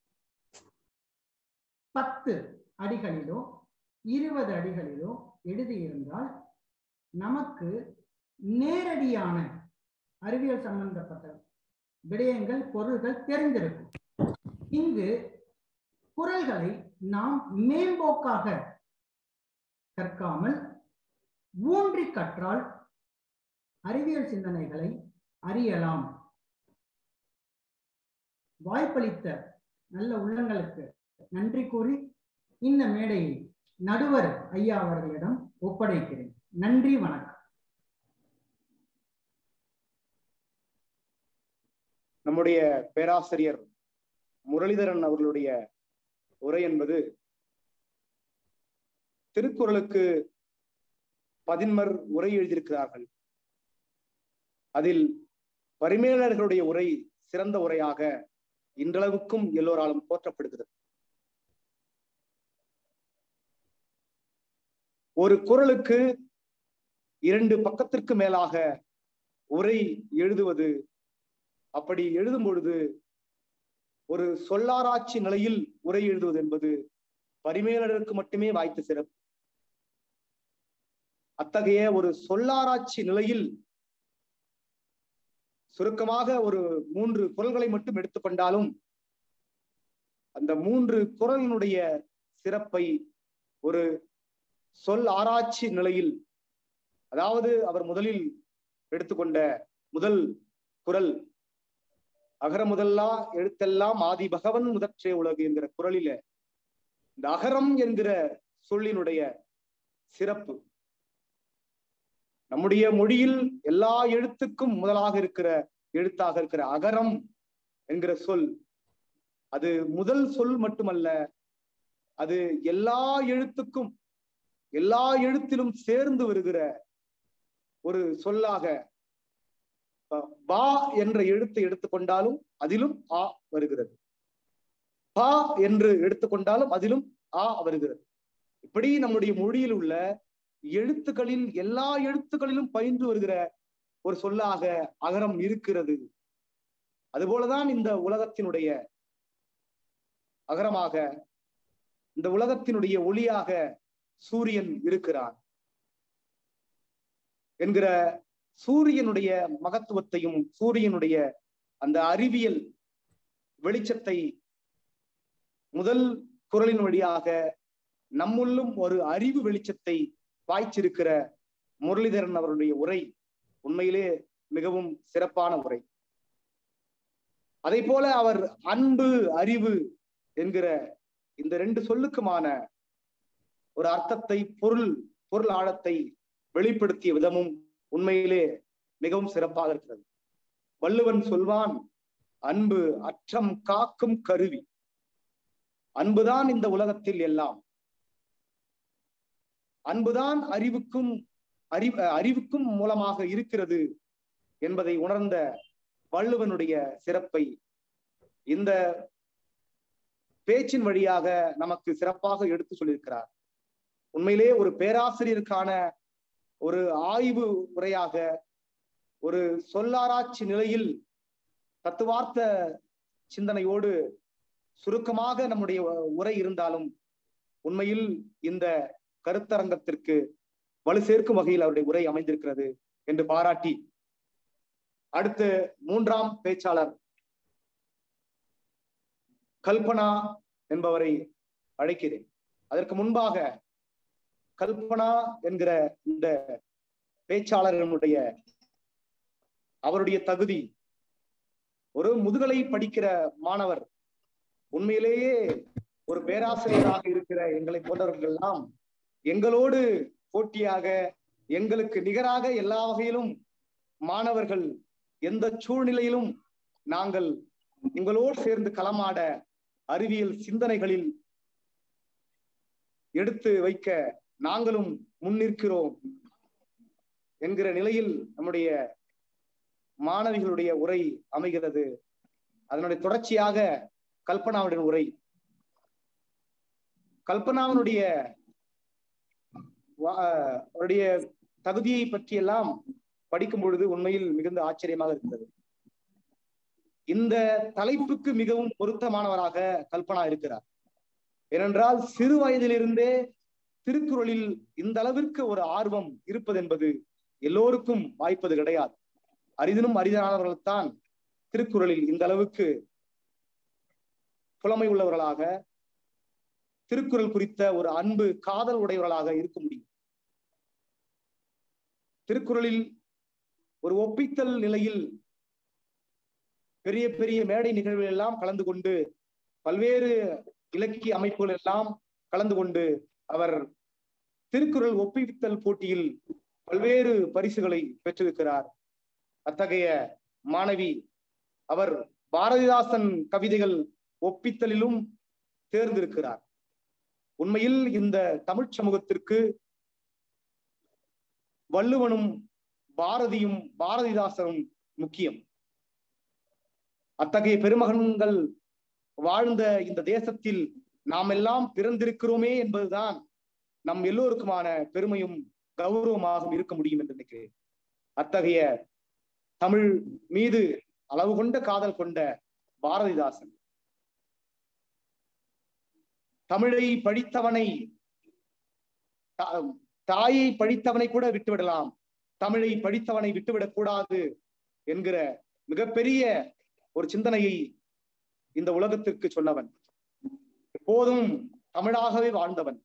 பத்து அடிகளிலோ இருபது அடிகளிலோ எழுதியிருந்தால் நமக்கு நேரடியான அறிவியல் சம்பந்தப்பட்ட விடயங்கள் பொருள்கள் தெரிந்திருக்கும் இங்கு குரல்களை நாம் மேம்போக்காக கற்காமல் ஊன்றி கற்றால் அறிவியல் சிந்தனைகளை அறியலாம் வாய்ப்பளித்த நல்ல உள்ளங்களுக்கு நன்றி கூறி இந்த மேடையை நடுவர் ஐயா அவர்களிடம் ஒப்படைக்கிறேன் நன்றி வணக்கம் நம்முடைய பேராசிரியர் முரளிதரன் அவர்களுடைய உரை என்பது திருக்குறளுக்கு பதின்மர் உரை எழுதியிருக்கிறார்கள் அதில் பரிமேலர்களுடைய உரை சிறந்த உரையாக இன்றளவுக்கும் எல்லோராலும் போற்றப்படுகிறது ஒரு குரலுக்கு இரண்டு பக்கத்திற்கு மேலாக உரை எழுதுவது அப்படி எழுதும் பொழுது ஒரு சொல்லாராய்ச்சி நிலையில் உரை எழுதுவது என்பது பரிமேலருக்கு மட்டுமே வாய்த்த சிறப்பு அத்தகைய ஒரு சொல்லாராய்ச்சி நிலையில் சுருக்கமாக ஒரு மூன்று குரல்களை மட்டும் எடுத்துக்கொண்டாலும் அந்த மூன்று குரலினுடைய சிறப்பை ஒரு சொல் ஆராய்ச்சி நிலையில் அதாவது அவர் முதலில் எடுத்துக்கொண்ட முதல் குரல் அகர முதல்லா எழுத்தெல்லாம் ஆதி பகவன் முதற்றே உலகு என்கிற குரலில இந்த அகரம் என்கிற சொல்லினுடைய சிறப்பு நம்முடைய மொழியில் எல்லா எழுத்துக்கும் முதலாக இருக்கிற எழுத்தாக இருக்கிற அகரம் என்கிற சொல் அது முதல் சொல் மட்டுமல்ல அது எல்லா எழுத்துக்கும் எல்லா எழுத்திலும் சேர்ந்து வருகிற ஒரு சொல்லாக பா என்ற எழுத்தை எடுத்துக்கொண்டாலும் அதிலும் ஆ வருகிறது பா என்று எடுத்துக்கொண்டாலும் அதிலும் ஆ வருகிறது இப்படி நம்முடைய மொழியில் உள்ள எழுத்துக்களில் எல்லா எழுத்துக்களிலும் பயின்று வருகிற ஒரு சொல்லாக அகரம் இருக்கிறது அதுபோலதான் இந்த உலகத்தினுடைய அகரமாக இந்த உலகத்தினுடைய ஒளியாக சூரியன் இருக்கிறான் என்கிற சூரியனுடைய மகத்துவத்தையும் சூரியனுடைய அந்த அறிவியல் வெளிச்சத்தை முதல் குரலின் வழியாக நம்முள்ளும் ஒரு அறிவு வெளிச்சத்தை பாய்ச்சிருக்கிற முரளிதரன் அவருடைய உரை உண்மையிலே மிகவும் சிறப்பான உரை அதை போல அவர் அன்பு அறிவு என்கிற இந்த ரெண்டு சொல்லுக்குமான ஒரு அர்த்தத்தை பொருள் பொருள் ஆழத்தை வெளிப்படுத்திய விதமும் உண்மையிலே மிகவும் சிறப்பாக இருக்கிறது வள்ளுவன் சொல்வான் அன்பு அற்றம் காக்கும் கருவி அன்புதான் இந்த உலகத்தில் எல்லாம் அன்புதான் அறிவுக்கும் அறி அறிவுக்கும் மூலமாக இருக்கிறது என்பதை உணர்ந்த வள்ளுவனுடைய சிறப்பை இந்த பேச்சின் வழியாக நமக்கு சிறப்பாக எடுத்து சொல்லியிருக்கிறார் உண்மையிலே ஒரு பேராசிரியருக்கான ஒரு ஆய்வு உரையாக ஒரு சொல்லாராய்ச்சி நிலையில் தத்துவார்த்த சிந்தனையோடு சுருக்கமாக நம்முடைய உரை இருந்தாலும் உண்மையில் இந்த கருத்தரங்கத்திற்கு வலு சேர்க்கும் வகையில் அவருடைய உரை அமைந்திருக்கிறது என்று பாராட்டி அடுத்து மூன்றாம் பேச்சாளர் கல்பனா என்பவரை அழைக்கிறேன் அதற்கு முன்பாக கல்பனா என்கிற இந்த பேச்சாளர்களுடைய அவருடைய தகுதி ஒரு முதுகலை படிக்கிற மாணவர் உண்மையிலேயே ஒரு பேராசிரியராக இருக்கிற எங்களை போன்றவர்கள் எல்லாம் எங்களோடு போட்டியாக எங்களுக்கு நிகராக எல்லா வகையிலும் மாணவர்கள் எந்த சூழ்நிலையிலும் நாங்கள் எங்களோடு சேர்ந்து களமாட அறிவியல் சிந்தனைகளில் எடுத்து வைக்க நாங்களும் முன்னிற்கிறோம் என்கிற நிலையில் நம்முடைய மாணவிகளுடைய உரை அமைகிறது அதனுடைய தொடர்ச்சியாக கல்பனாவுடைய உரை கல்பனாவினுடைய அவருடைய தகுதியை பற்றியெல்லாம் படிக்கும் பொழுது உண்மையில் மிகுந்த ஆச்சரியமாக இருந்தது இந்த தலைப்புக்கு மிகவும் பொருத்தமானவராக கல்பனா இருக்கிறார் ஏனென்றால் சிறு வயதிலிருந்தே திருக்குறளில் இந்த அளவிற்கு ஒரு ஆர்வம் இருப்பது என்பது எல்லோருக்கும் வாய்ப்பது கிடையாது அரிதினும் அரிதானவர்கள்தான் திருக்குறளில் இந்த அளவுக்கு புலமை உள்ளவர்களாக திருக்குறள் குறித்த ஒரு அன்பு காதல் உடையவர்களாக இருக்க முடியும் திருக்குறளில் ஒரு ஒப்பித்தல் நிலையில் பெரிய பெரிய மேடை நிகழ்வுகள் எல்லாம் கலந்து கொண்டு பல்வேறு இலக்கிய அமைப்புகள் எல்லாம் கலந்து கொண்டு அவர் திருக்குறள் ஒப்பித்தல் போட்டியில் பல்வேறு பரிசுகளை பெற்றிருக்கிறார் அத்தகைய மாணவி அவர் பாரதிதாசன் கவிதைகள் ஒப்பித்தலிலும் தேர்ந்திருக்கிறார் உண்மையில் இந்த தமிழ் சமூகத்திற்கு வள்ளுவனும் பாரதியும் பாரதிதாசனும் முக்கியம் அத்தகைய பெருமகன்கள் வாழ்ந்த இந்த தேசத்தில் நாம் எல்லாம் பிறந்திருக்கிறோமே என்பதுதான் நம் எல்லோருக்குமான பெருமையும் கௌரவமாகவும் இருக்க முடியும் என்று நினைக்கிறேன் அத்தகைய தமிழ் மீது அளவு கொண்ட காதல் கொண்ட பாரதிதாசன் தமிழை படித்தவனை தாயை படித்தவனை கூட விட்டுவிடலாம் தமிழை படித்தவனை விட்டுவிடக் கூடாது என்கிற மிகப்பெரிய ஒரு சிந்தனையை இந்த உலகத்திற்கு சொன்னவன் எப்போதும் தமிழாகவே வாழ்ந்தவன்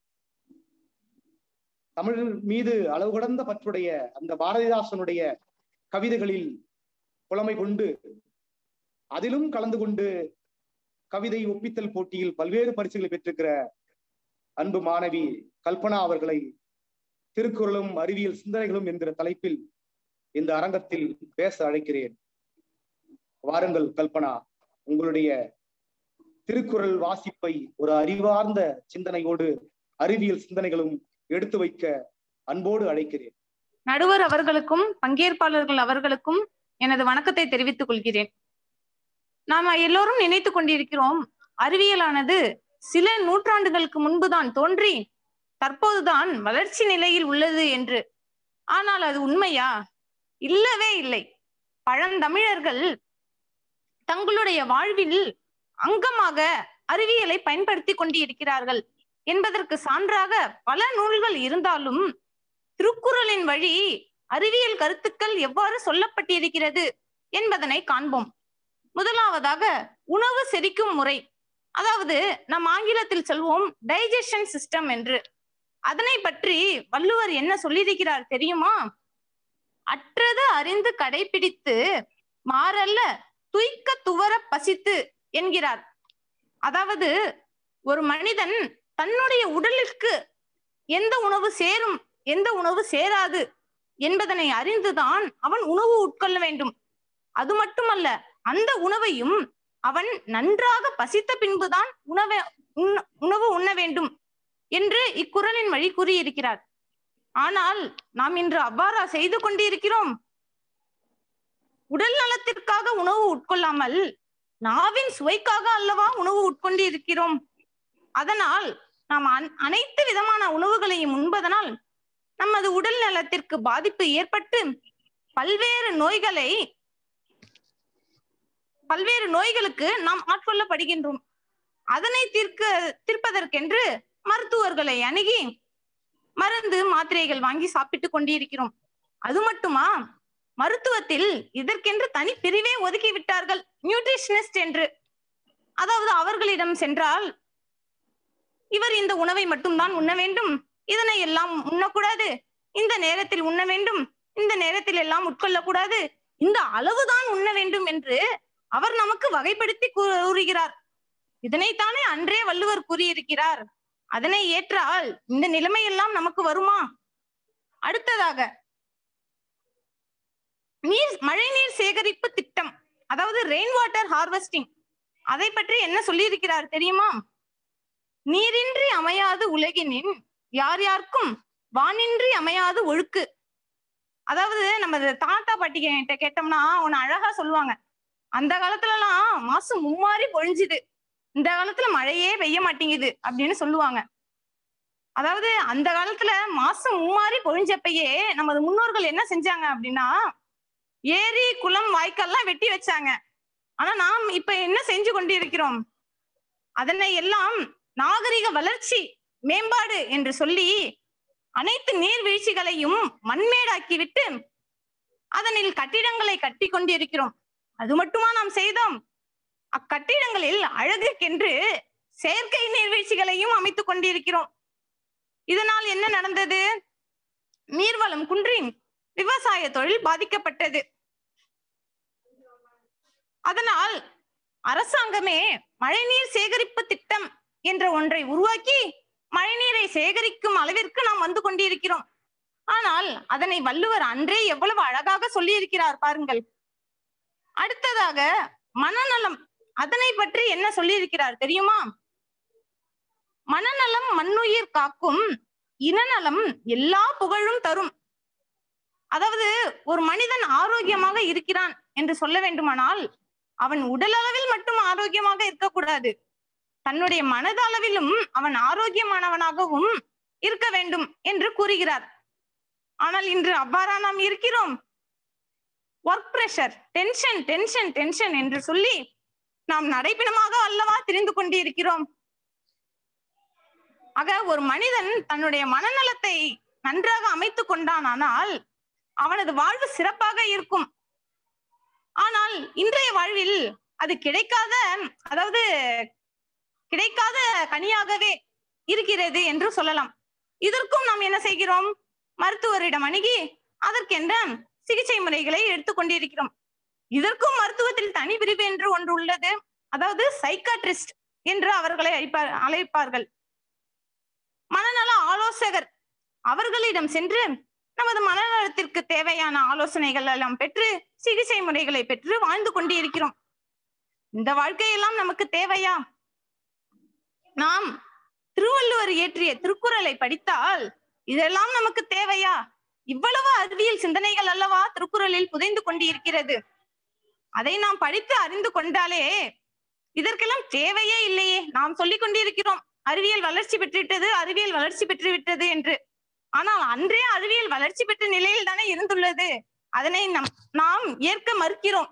தமிழ் மீது அளவு கடந்த பற்றுடைய அந்த பாரதிதாசனுடைய கவிதைகளில் புலமை கொண்டு அதிலும் கலந்து கொண்டு கவிதை ஒப்பித்தல் போட்டியில் பல்வேறு பரிசுகளை பெற்றிருக்கிற அன்பு மாணவி கல்பனா அவர்களை திருக்குறளும் அறிவியல் சிந்தனைகளும் என்கிற தலைப்பில் இந்த அரங்கத்தில் பேச அழைக்கிறேன் வாருங்கள் கல்பனா உங்களுடைய திருக்குறள் வாசிப்பை ஒரு அறிவார்ந்த சிந்தனையோடு அறிவியல் சிந்தனைகளும் எடுத்து வைக்க அன்போடு அழைக்கிறேன் நடுவர் அவர்களுக்கும் பங்கேற்பாளர்கள் அவர்களுக்கும் எனது வணக்கத்தை தெரிவித்துக் கொள்கிறேன் நாம எல்லோரும் நினைத்து கொண்டிருக்கிறோம் அறிவியலானது சில நூற்றாண்டுகளுக்கு முன்புதான் தோன்றி தற்போதுதான் வளர்ச்சி நிலையில் உள்ளது என்று ஆனால் அது உண்மையா இல்லவே இல்லை பழந்தமிழர்கள் தங்களுடைய வாழ்வில் அங்கமாக அறிவியலை பயன்படுத்தி கொண்டு இருக்கிறார்கள் என்பதற்கு சான்றாக பல நூல்கள் இருந்தாலும் திருக்குறளின் வழி அறிவியல் கருத்துக்கள் எவ்வாறு சொல்லப்பட்டிருக்கிறது என்பதனை காண்போம் முதலாவதாக உணவு செரிக்கும் முறை அதாவது நம் ஆங்கிலத்தில் சொல்வோம் டைஜஷன் சிஸ்டம் என்று அதனை பற்றி வள்ளுவர் என்ன சொல்லியிருக்கிறார் தெரியுமா அற்றது அறிந்து கடைபிடித்து மாறல்ல துய்க்க துவர பசித்து என்கிறார் அதாவது ஒரு மனிதன் தன்னுடைய உடலுக்கு எந்த உணவு சேரும் எந்த உணவு சேராது என்பதனை அறிந்துதான் அவன் உணவு உட்கொள்ள வேண்டும் அது மட்டுமல்ல அந்த உணவையும் அவன் நன்றாக பசித்த பின்புதான் உணவை உணவு உண்ண வேண்டும் என்று இக்குறளின் வழி கூறியிருக்கிறார் ஆனால் நாம் இன்று அவ்வாறா செய்து கொண்டிருக்கிறோம் உடல் நலத்திற்காக உணவு உட்கொள்ளாமல் நாவின் சுவைக்காக அல்லவா உணவு உட்கொண்டு இருக்கிறோம் அதனால் நாம் அனைத்து விதமான உணவுகளையும் உண்பதனால் நமது உடல் நலத்திற்கு பாதிப்பு ஏற்பட்டு பல்வேறு நோய்களை பல்வேறு நோய்களுக்கு நாம் ஆட்கொள்ளப்படுகின்றோம் அதனை தீர்க்க தீர்ப்பதற்கென்று மருத்துவர்களை அணுகி மருந்து மாத்திரைகள் வாங்கி சாப்பிட்டு கொண்டிருக்கிறோம் அது மட்டுமா மருத்துவத்தில் இதற்கென்று தனி பிரிவே ஒதுக்கி விட்டார்கள் நியூட்ரிஷனிஸ்ட் என்று அதாவது அவர்களிடம் சென்றால் இவர் இந்த உணவை மட்டும்தான் உண்ண வேண்டும் இதனை எல்லாம் உண்ணக்கூடாது இந்த நேரத்தில் உண்ண வேண்டும் இந்த நேரத்தில் எல்லாம் உட்கொள்ளக்கூடாது இந்த அளவுதான் உண்ண வேண்டும் என்று அவர் நமக்கு வகைப்படுத்தி கூறுகிறார் இதனைத்தானே அன்றே வள்ளுவர் கூறியிருக்கிறார் அதனை ஏற்றால் இந்த நிலைமையெல்லாம் நமக்கு வருமா அடுத்ததாக நீர் மழைநீர் சேகரிப்பு திட்டம் அதாவது ரெயின் வாட்டர் ஹார்வெஸ்டிங் அதை பற்றி என்ன சொல்லியிருக்கிறார் தெரியுமா நீரின்றி அமையாது உலகினின் யார் யாருக்கும் வானின்றி அமையாது ஒழுக்கு அதாவது நம்ம தாத்தா பாட்டி கிட்ட கேட்டோம்னா உன்னை அழகா சொல்லுவாங்க அந்த காலத்துல எல்லாம் மாசம் மும்மாறி பொழிஞ்சுது இந்த காலத்துல மழையே பெய்ய மாட்டேங்குது அப்படின்னு சொல்லுவாங்க அதாவது அந்த காலத்துல மாசம் மும்மாறி பொழிஞ்சப்பயே நமது முன்னோர்கள் என்ன செஞ்சாங்க அப்படின்னா ஏரி குளம் வாய்க்கால்லாம் வெட்டி வச்சாங்க ஆனா நாம் இப்ப என்ன செஞ்சு கொண்டிருக்கிறோம் அதனை எல்லாம் நாகரிக வளர்ச்சி மேம்பாடு என்று சொல்லி அனைத்து நீர்வீழ்ச்சிகளையும் மண்மேடாக்கி விட்டு அதனில் கட்டிடங்களை கட்டி கொண்டிருக்கிறோம் அது மட்டுமா நாம் செய்தோம் அக்கட்டிடங்களில் அழகுக்கென்று செயற்கை நீர்வீழ்ச்சிகளையும் அமைத்துக் கொண்டிருக்கிறோம் இதனால் என்ன நடந்தது நீர்வளம் குன்றி விவசாய தொழில் பாதிக்கப்பட்டது அதனால் அரசாங்கமே மழைநீர் சேகரிப்பு திட்டம் என்ற ஒன்றை உருவாக்கி மழைநீரை சேகரிக்கும் அளவிற்கு நாம் வந்து கொண்டிருக்கிறோம் ஆனால் அதனை வள்ளுவர் அன்றே எவ்வளவு அழகாக சொல்லி இருக்கிறார் பாருங்கள் அடுத்ததாக மனநலம் அதனை பற்றி என்ன சொல்லி இருக்கிறார் தெரியுமா மனநலம் மண்ணுயிர் காக்கும் இனநலம் எல்லா புகழும் தரும் அதாவது ஒரு மனிதன் ஆரோக்கியமாக இருக்கிறான் என்று சொல்ல வேண்டுமானால் அவன் உடல் அளவில் மட்டும் ஆரோக்கியமாக இருக்கக்கூடாது தன்னுடைய மனதளவிலும் அவன் ஆரோக்கியமானவனாகவும் இருக்க வேண்டும் என்று கூறுகிறார் ஆனால் இன்று அவ்வாறா நாம் இருக்கிறோம் work pressure tension tension tension என்று சொல்லி நாம் நடைப்பிணமாக அல்லவா தெரிந்து கொண்டிருக்கிறோம் ஆக ஒரு மனிதன் தன்னுடைய மனநலத்தை நன்றாக அமைத்துக் கொண்டானால் அவனது வாழ்வு சிறப்பாக இருக்கும் ஆனால் இன்றைய வாழ்வில் அது கிடைக்காத அதாவது கிடைக்காத கனியாகவே இருக்கிறது என்று சொல்லலாம் இதற்கும் நாம் என்ன செய்கிறோம் மருத்துவரிடம் அணுகி அதற்கென்ற சிகிச்சை முறைகளை எடுத்துக்கொண்டிருக்கிறோம் இதற்கும் மருத்துவத்தில் தனி பிரிவு என்று ஒன்று உள்ளது அதாவது சைக்காட்ரிஸ்ட் என்று அவர்களை அழைப்பார் அழைப்பார்கள் மனநல ஆலோசகர் அவர்களிடம் சென்று நமது மனநலத்திற்கு தேவையான ஆலோசனைகள் எல்லாம் பெற்று சிகிச்சை முறைகளை பெற்று வாழ்ந்து கொண்டிருக்கிறோம் இந்த வாழ்க்கையெல்லாம் நமக்கு தேவையா நாம் திருவள்ளுவர் இயற்றிய திருக்குறளை படித்தால் இதெல்லாம் நமக்கு தேவையா இவ்வளவு அறிவியல் சிந்தனைகள் அல்லவா திருக்குறளில் புதைந்து கொண்டிருக்கிறது அதை நாம் படித்து அறிந்து கொண்டாலே இதற்கெல்லாம் தேவையே இல்லையே நாம் சொல்லிக் கொண்டிருக்கிறோம் அறிவியல் வளர்ச்சி பெற்றுவிட்டது அறிவியல் வளர்ச்சி பெற்று விட்டது என்று ஆனால் அன்றே அறிவியல் வளர்ச்சி பெற்ற நிலையில் தானே இருந்துள்ளது அதனை நம் நாம் ஏற்க மறுக்கிறோம்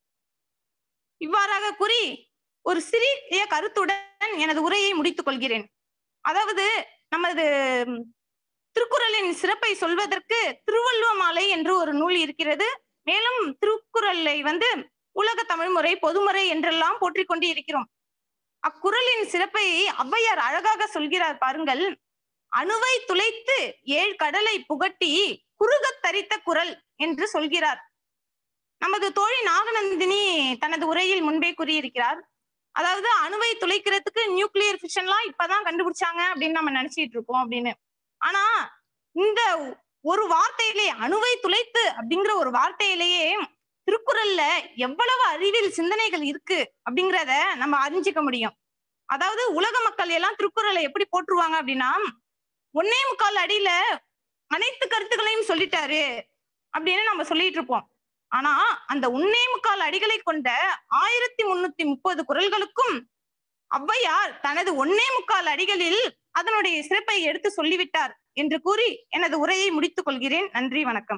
இவ்வாறாக கூறி ஒரு சிறிய கருத்துடன் எனது உரையை முடித்துக் கொள்கிறேன் அதாவது நமது திருக்குறளின் சிறப்பை சொல்வதற்கு திருவள்ளுவ மாலை என்று ஒரு நூல் இருக்கிறது மேலும் திருக்குறளை வந்து உலக தமிழ்முறை பொதுமுறை என்றெல்லாம் போற்றிக் கொண்டு இருக்கிறோம் அக்குறளின் சிறப்பை ஔவையார் அழகாக சொல்கிறார் பாருங்கள் அணுவை துளைத்து ஏழ் கடலை புகட்டி குறுகத் தரித்த குரல் என்று சொல்கிறார் நமது தோழி நாகநந்தினி தனது உரையில் முன்பே கூறியிருக்கிறார் அதாவது அணுவை துளைக்கிறதுக்கு நியூக்ளியர் ஃபிஷன்லாம் இப்பதான் கண்டுபிடிச்சாங்க அப்படின்னு நம்ம நினைச்சிட்டு இருக்கோம் அப்படின்னு ஆனா இந்த ஒரு வார்த்தையிலே அணுவை துளைத்து அப்படிங்கிற ஒரு வார்த்தையிலேயே திருக்குறள்ல எவ்வளவு அறிவியல் சிந்தனைகள் இருக்கு அப்படிங்கிறத நம்ம அறிஞ்சிக்க முடியும் அதாவது உலக மக்கள் எல்லாம் திருக்குறளை எப்படி போற்றுவாங்க அப்படின்னா ஒன்னே முக்கால் அடியில அனைத்து கருத்துக்களையும் சொல்லிட்டாரு அப்படின்னு நம்ம சொல்லிட்டு இருப்போம் ஆனா அந்த ஒன்னே முக்கால் அடிகளை கொண்ட ஆயிரத்தி முன்னூத்தி முப்பது குரல்களுக்கும் ஔவையார் தனது ஒன்னே முக்கால் அடிகளில் அதனுடைய சிறப்பை எடுத்து சொல்லிவிட்டார் என்று கூறி எனது உரையை முடித்துக் கொள்கிறேன் நன்றி வணக்கம்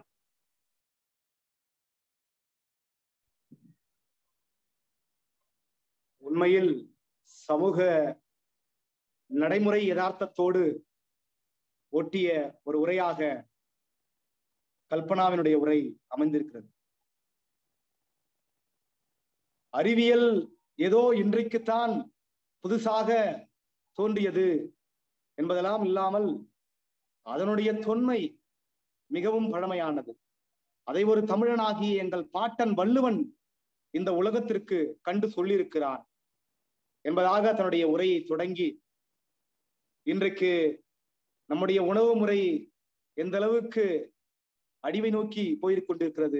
உண்மையில் சமூக நடைமுறை யதார்த்தத்தோடு ஒட்டிய ஒரு உரையாக கல்பனாவினுடைய உரை அமைந்திருக்கிறது அறிவியல் ஏதோ இன்றைக்குத்தான் புதுசாக தோன்றியது என்பதெல்லாம் இல்லாமல் அதனுடைய தொன்மை மிகவும் பழமையானது அதை ஒரு தமிழனாகிய எங்கள் பாட்டன் வள்ளுவன் இந்த உலகத்திற்கு கண்டு சொல்லியிருக்கிறான் என்பதாக தன்னுடைய உரையை தொடங்கி இன்றைக்கு நம்முடைய உணவு முறை எந்த அளவுக்கு அடிமை நோக்கி போயிருக்கொண்டிருக்கிறது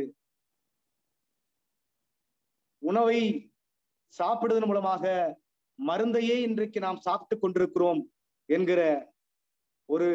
உணவை சாப்பிடுவதன் மூலமாக மருந்தையே இன்றைக்கு நாம் சாப்பிட்டுக் கொண்டிருக்கிறோம் என்கிற ஒரு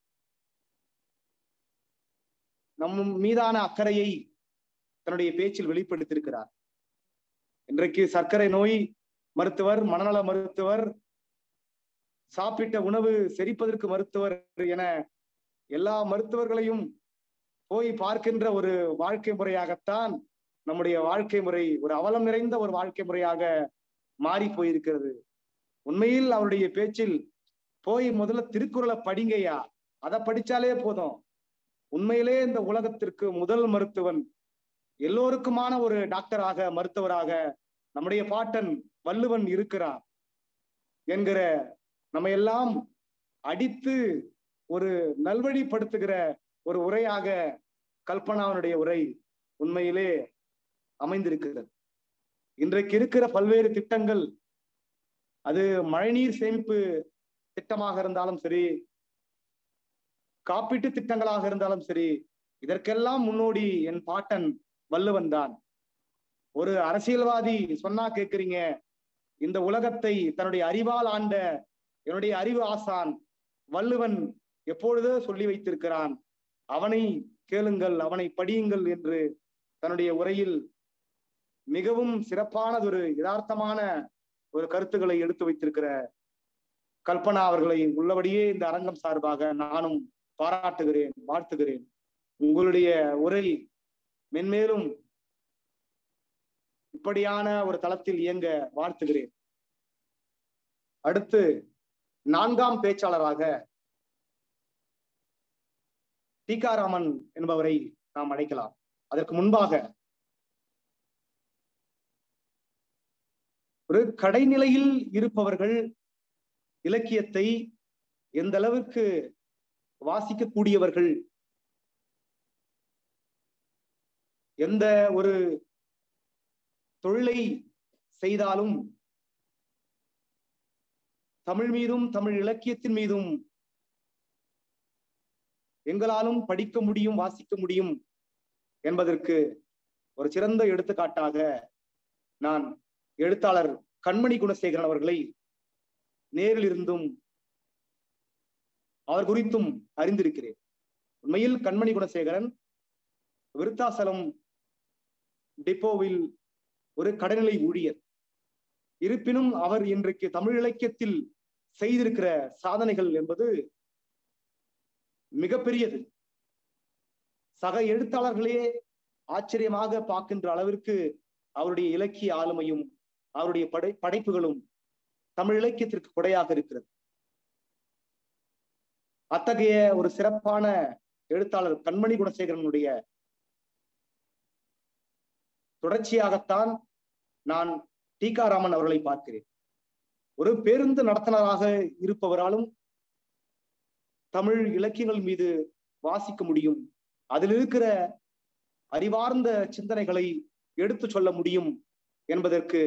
நம் மீதான அக்கறையை தன்னுடைய பேச்சில் வெளிப்படுத்தியிருக்கிறார் இன்றைக்கு சர்க்கரை நோய் மருத்துவர் மனநல மருத்துவர் சாப்பிட்ட உணவு செரிப்பதற்கு மருத்துவர் என எல்லா மருத்துவர்களையும் போய் பார்க்கின்ற ஒரு வாழ்க்கை முறையாகத்தான் நம்முடைய வாழ்க்கை முறை ஒரு அவலம் நிறைந்த ஒரு வாழ்க்கை முறையாக மாறி போயிருக்கிறது உண்மையில் அவருடைய பேச்சில் போய் முதல்ல திருக்குறளை படிங்கய்யா அதை படிச்சாலே போதும் உண்மையிலே இந்த உலகத்திற்கு முதல் மருத்துவன் எல்லோருக்குமான ஒரு டாக்டராக மருத்துவராக நம்முடைய பாட்டன் வள்ளுவன் இருக்கிறார் என்கிற நம்ம எல்லாம் அடித்து ஒரு நல்வழிப்படுத்துகிற ஒரு உரையாக கல்பனாவனுடைய உரை உண்மையிலே அமைந்திருக்கிறது இன்றைக்கு இருக்கிற பல்வேறு திட்டங்கள் அது மழைநீர் சேமிப்பு திட்டமாக இருந்தாலும் சரி காப்பீட்டு திட்டங்களாக இருந்தாலும் சரி இதற்கெல்லாம் முன்னோடி என் பாட்டன் வள்ளுவன் தான் ஒரு அரசியல்வாதி சொன்னா கேக்குறீங்க இந்த உலகத்தை தன்னுடைய அறிவால் ஆண்ட என்னுடைய அறிவு ஆசான் வள்ளுவன் எப்பொழுதோ சொல்லி வைத்திருக்கிறான் அவனை கேளுங்கள் அவனை படியுங்கள் என்று தன்னுடைய உரையில் மிகவும் சிறப்பானதொரு யதார்த்தமான ஒரு கருத்துக்களை எடுத்து வைத்திருக்கிற கல்பனா அவர்களை உள்ளபடியே இந்த அரங்கம் சார்பாக நானும் பாராட்டுகிறேன் வாழ்த்துகிறேன் உங்களுடைய உரை மென்மேலும் இப்படியான ஒரு தளத்தில் இயங்க வாழ்த்துகிறேன் அடுத்து நான்காம் பேச்சாளராக டீகாராமன் என்பவரை நாம் அழைக்கலாம் அதற்கு முன்பாக ஒரு கடைநிலையில் இருப்பவர்கள் இலக்கியத்தை எந்த அளவுக்கு வாசிக்கக்கூடியவர்கள் எந்த ஒரு தொழிலை செய்தாலும் தமிழ் மீதும் தமிழ் இலக்கியத்தின் மீதும் எங்களாலும் படிக்க முடியும் வாசிக்க முடியும் என்பதற்கு ஒரு சிறந்த எடுத்துக்காட்டாக நான் எழுத்தாளர் கண்மணி குணசேகரன் அவர்களை நேரில் இருந்தும் அவர் குறித்தும் அறிந்திருக்கிறேன் உண்மையில் கண்மணி குணசேகரன் விருத்தாசலம் டிப்போவில் ஒரு கடைநிலை ஊழியர் இருப்பினும் அவர் இன்றைக்கு தமிழ் இலக்கியத்தில் செய்திருக்கிற சாதனைகள் என்பது மிகப்பெரியது சக எழுத்தாளர்களே ஆச்சரியமாக பார்க்கின்ற அளவிற்கு அவருடைய இலக்கிய ஆளுமையும் அவருடைய படை படைப்புகளும் தமிழ் இலக்கியத்திற்கு கொடையாக இருக்கிறது அத்தகைய ஒரு சிறப்பான எழுத்தாளர் கண்மணி குணசேகரனுடைய தொடர்ச்சியாகத்தான் நான் டீகாராமன் அவர்களை பார்க்கிறேன் ஒரு பேருந்து நடத்துனராக இருப்பவராலும் தமிழ் இலக்கியங்கள் மீது வாசிக்க முடியும் அதில் இருக்கிற அறிவார்ந்த சிந்தனைகளை எடுத்து சொல்ல முடியும் என்பதற்கு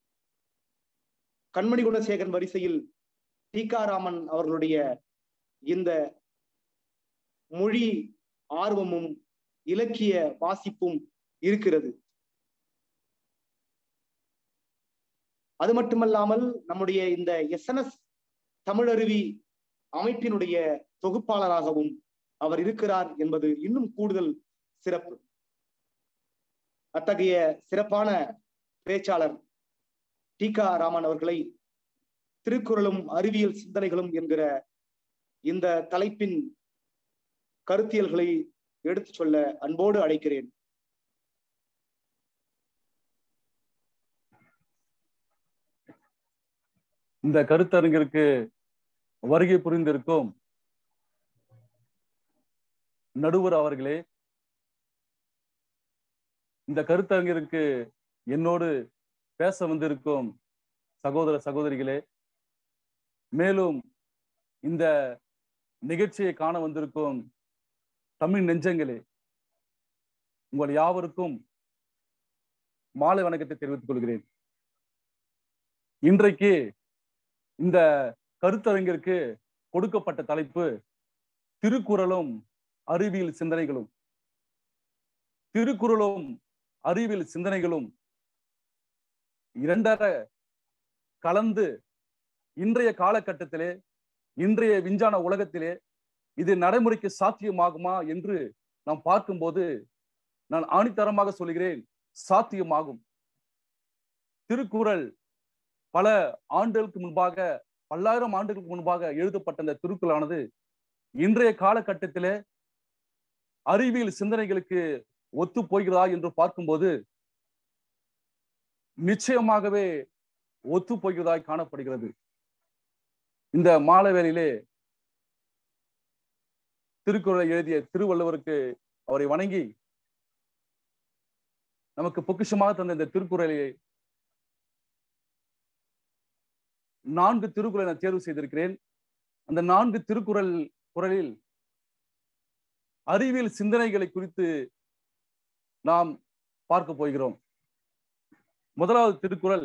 கண்மணி குணசேகரன் வரிசையில் டீகாராமன் அவர்களுடைய இந்த மொழி ஆர்வமும் இலக்கிய வாசிப்பும் இருக்கிறது அது மட்டுமல்லாமல் நம்முடைய இந்த எஸ்என்எஸ் தமிழருவி அமைப்பினுடைய தொகுப்பாளராகவும் அவர் இருக்கிறார் என்பது இன்னும் கூடுதல் சிறப்பு அத்தகைய சிறப்பான பேச்சாளர் டீகா ராமன் அவர்களை திருக்குறளும் அறிவியல் சிந்தனைகளும் என்கிற இந்த தலைப்பின் கருத்தியல்களை எடுத்து சொல்ல அன்போடு அழைக்கிறேன் இந்த கருத்தரங்கிற்கு வருகை புரிந்திருக்கும் நடுவர் அவர்களே இந்த கருத்தரங்கிற்கு என்னோடு பேச வந்திருக்கும் சகோதர சகோதரிகளே மேலும் இந்த நிகழ்ச்சியை காண வந்திருக்கும் தமிழ் நெஞ்சங்களே உங்கள் யாவருக்கும் மாலை வணக்கத்தை தெரிவித்துக் கொள்கிறேன் இன்றைக்கு இந்த கருத்தரங்கிற்கு கொடுக்கப்பட்ட தலைப்பு திருக்குறளும் அறிவியல் சிந்தனைகளும் திருக்குறளும் அறிவியல் சிந்தனைகளும் இரண்டர கலந்து இன்றைய காலகட்டத்திலே இன்றைய விஞ்ஞான உலகத்திலே இது நடைமுறைக்கு சாத்தியமாகுமா என்று நாம் பார்க்கும்போது நான் ஆணித்தரமாக சொல்கிறேன் சாத்தியமாகும் திருக்குறள் பல ஆண்டுகளுக்கு முன்பாக பல்லாயிரம் ஆண்டுகளுக்கு முன்பாக எழுதப்பட்ட இந்த திருக்குறளானது இன்றைய காலகட்டத்திலே அறிவியல் சிந்தனைகளுக்கு ஒத்து போகிறதா என்று பார்க்கும்போது நிச்சயமாகவே ஒத்து போகிறதாய் காணப்படுகிறது இந்த மாலை வேளையிலே திருக்குறளை எழுதிய திருவள்ளுவருக்கு அவரை வணங்கி நமக்கு பொக்கிஷமாக தந்த இந்த திருக்குறளை நான்கு திருக்குறளை நான் தேர்வு செய்திருக்கிறேன் அந்த நான்கு திருக்குறள் குரலில் அறிவியல் சிந்தனைகளை குறித்து நாம் பார்க்க போகிறோம் முதலாவது திருக்குறள்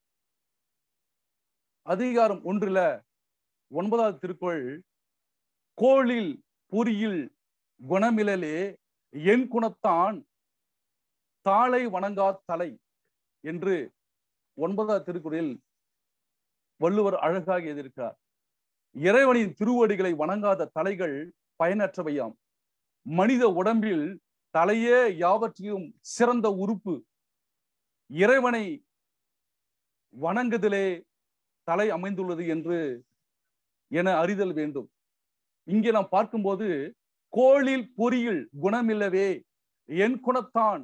அதிகாரம் ஒன்றுல ஒன்பதாவது திருக்குறள் கோளில் புரியில் குணமிழலே என் குணத்தான் தாளை வணங்கா தலை என்று ஒன்பதாவது திருக்குறளில் வள்ளுவர் அழகாக எழுதியிருக்கிறார் இறைவனின் திருவடிகளை வணங்காத தலைகள் பயனற்றவையாம் மனித உடம்பில் தலையே யாவற்றையும் சிறந்த உறுப்பு இறைவனை வணங்குதலே தலை அமைந்துள்ளது என்று என அறிதல் வேண்டும் இங்கே நாம் பார்க்கும்போது கோளில் பொறியில் குணமில்லவே என் குணத்தான்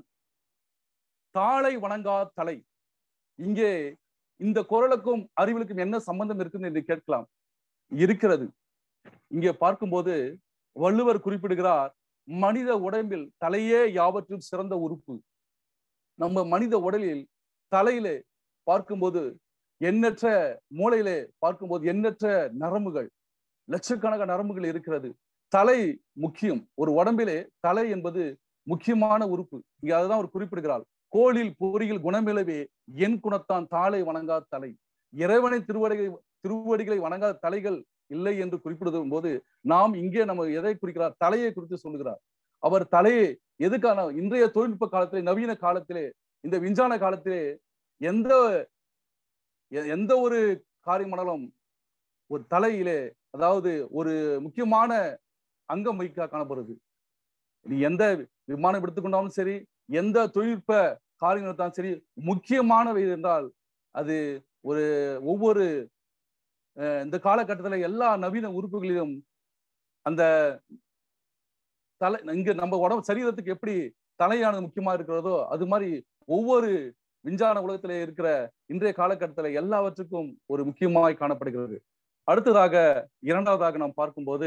தாளை வணங்கா தலை இங்கே இந்த குரலுக்கும் அறிவியலுக்கும் என்ன சம்பந்தம் இருக்குது என்று கேட்கலாம் இருக்கிறது இங்கே பார்க்கும்போது வள்ளுவர் குறிப்பிடுகிறார் மனித உடம்பில் தலையே யாவற்றும் சிறந்த உறுப்பு நம்ம மனித உடலில் தலையிலே பார்க்கும்போது எண்ணற்ற மூளையிலே பார்க்கும்போது எண்ணற்ற நரம்புகள் லட்சக்கணக்கான நரம்புகள் இருக்கிறது தலை முக்கியம் ஒரு உடம்பிலே தலை என்பது முக்கியமான உறுப்பு இங்க அதுதான் அவர் குறிப்பிடுகிறார் கோளில் பொறியில் குணமிழவே என் குணத்தான் தாளை வணங்கா தலை இறைவனை திருவடிகளை திருவடிகளை வணங்காத தலைகள் இல்லை என்று குறிப்பிடுவதும் போது நாம் இங்கே நம்ம எதை குறிக்கிறார் தலையை குறித்து சொல்லுகிறார் அவர் தலையை எதுக்கான இன்றைய தொழில்நுட்ப காலத்திலே நவீன காலத்திலே இந்த விஞ்ஞான காலத்திலே எந்த எந்த ஒரு காரியமானாலும் ஒரு தலையிலே அதாவது ஒரு முக்கியமான அங்கம் வைக்க காணப்படுது நீ எந்த விமானம் எடுத்துக்கொண்டாலும் சரி எந்த தொழில்நுட்ப காரியம் எடுத்தாலும் சரி முக்கியமானவை என்றால் அது ஒரு ஒவ்வொரு இந்த காலகட்டத்தில் எல்லா நவீன உறுப்புகளிலும் அந்த தலை இங்க நம்ம உடம்பு சரீரத்துக்கு எப்படி தலையானது முக்கியமா இருக்கிறதோ அது மாதிரி ஒவ்வொரு விஞ்ஞான உலகத்திலே இருக்கிற இன்றைய காலகட்டத்தில் எல்லாவற்றுக்கும் ஒரு முக்கியமாய் காணப்படுகிறது அடுத்ததாக இரண்டாவதாக நாம் பார்க்கும்போது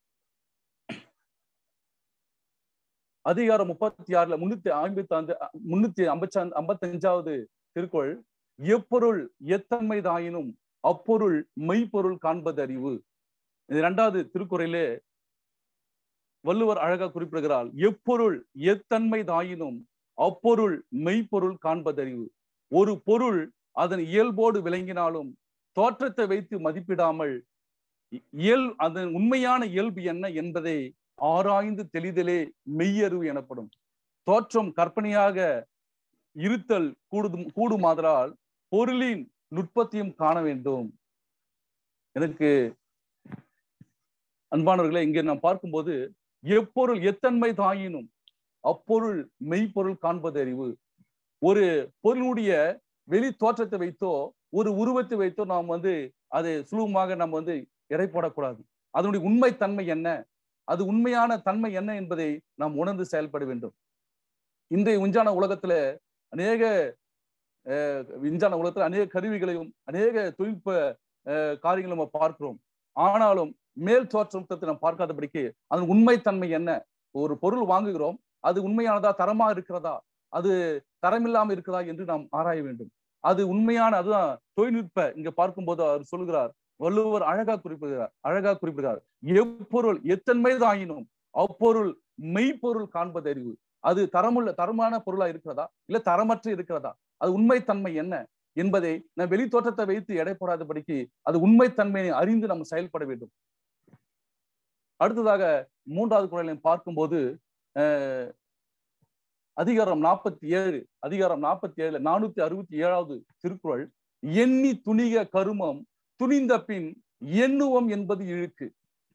அதிகாரம் முப்பத்தி ஆறுல முன்னூத்தி ஐம்பத்தி ஐந்து முன்னூத்தி ஐம்பத்தி ஐம்பத்தஞ்சாவது திருக்குறள் எப்பொருள் எத்தன்மைதாயினும் அப்பொருள் மெய்ப்பொருள் காண்பது அறிவு இது இரண்டாவது திருக்குறளிலே வள்ளுவர் அழகா குறிப்பிடுகிறார் எப்பொருள் எத்தன்மைதாயினும் அப்பொருள் மெய்ப்பொருள் காண்பதறிவு ஒரு பொருள் அதன் இயல்போடு விளங்கினாலும் தோற்றத்தை வைத்து மதிப்பிடாமல் இயல் அதன் உண்மையான இயல்பு என்ன என்பதை ஆராய்ந்து தெளிதலே மெய்யறிவு எனப்படும் தோற்றம் கற்பனையாக இருத்தல் கூடுதும் கூடுமாதலால் பொருளின் நுட்பத்தையும் காண வேண்டும் எனக்கு அன்பானவர்களை இங்கே நாம் பார்க்கும்போது எப்பொருள் எத்தன்மை தாயினும் அப்பொருள் மெய்ப்பொருள் காண்பது அறிவு ஒரு பொருளுடைய வெளி தோற்றத்தை வைத்தோ ஒரு உருவத்தை வைத்தோ நாம் வந்து அதை சுலபமாக நம்ம வந்து எடை போடக்கூடாது அதனுடைய உண்மை தன்மை என்ன அது உண்மையான தன்மை என்ன என்பதை நாம் உணர்ந்து செயல்பட வேண்டும் இன்றைய விஞ்ஞான உலகத்துல அநேக விஞ்ஞான உலகத்துல அநேக கருவிகளையும் அநேக தொழில்நுட்ப காரியங்களும் நம்ம பார்க்கிறோம் ஆனாலும் மேல் தோற்றத்தை நாம் பார்க்காதபடிக்கு அதன் உண்மை தன்மை என்ன ஒரு பொருள் வாங்குகிறோம் அது உண்மையானதா தரமா இருக்கிறதா அது தரமில்லாம இருக்கிறதா என்று நாம் ஆராய வேண்டும் அது உண்மையான அதுதான் தொழில்நுட்ப இங்க பார்க்கும்போது அவர் சொல்லுகிறார் வள்ளுவர் அழகா குறிப்பிடுகிறார் அழகா குறிப்பிடுகிறார் எப்பொருள் எத்தன்மைதாயினும் அப்பொருள் மெய்ப்பொருள் காண்பது அறிவு அது தரமுள்ள தரமான பொருளா இருக்கிறதா இல்ல தரமற்ற இருக்கிறதா அது உண்மைத்தன்மை என்ன என்பதை நான் வெளி தோற்றத்தை வைத்து எடை போடாதபடிக்கு அது உண்மைத்தன்மையை அறிந்து நம்ம செயல்பட வேண்டும் அடுத்ததாக மூன்றாவது குரலை பார்க்கும்போது அஹ், அதிகாரம் நாற்பத்தி ஏழு அதிகாரம் நாற்பத்தி ஏழு நானூத்தி அறுபத்தி ஏழாவது திருக்குறள் எண்ணி துணிக கருமம் துணிந்த பின் எண்ணுவம் என்பது இழுக்கு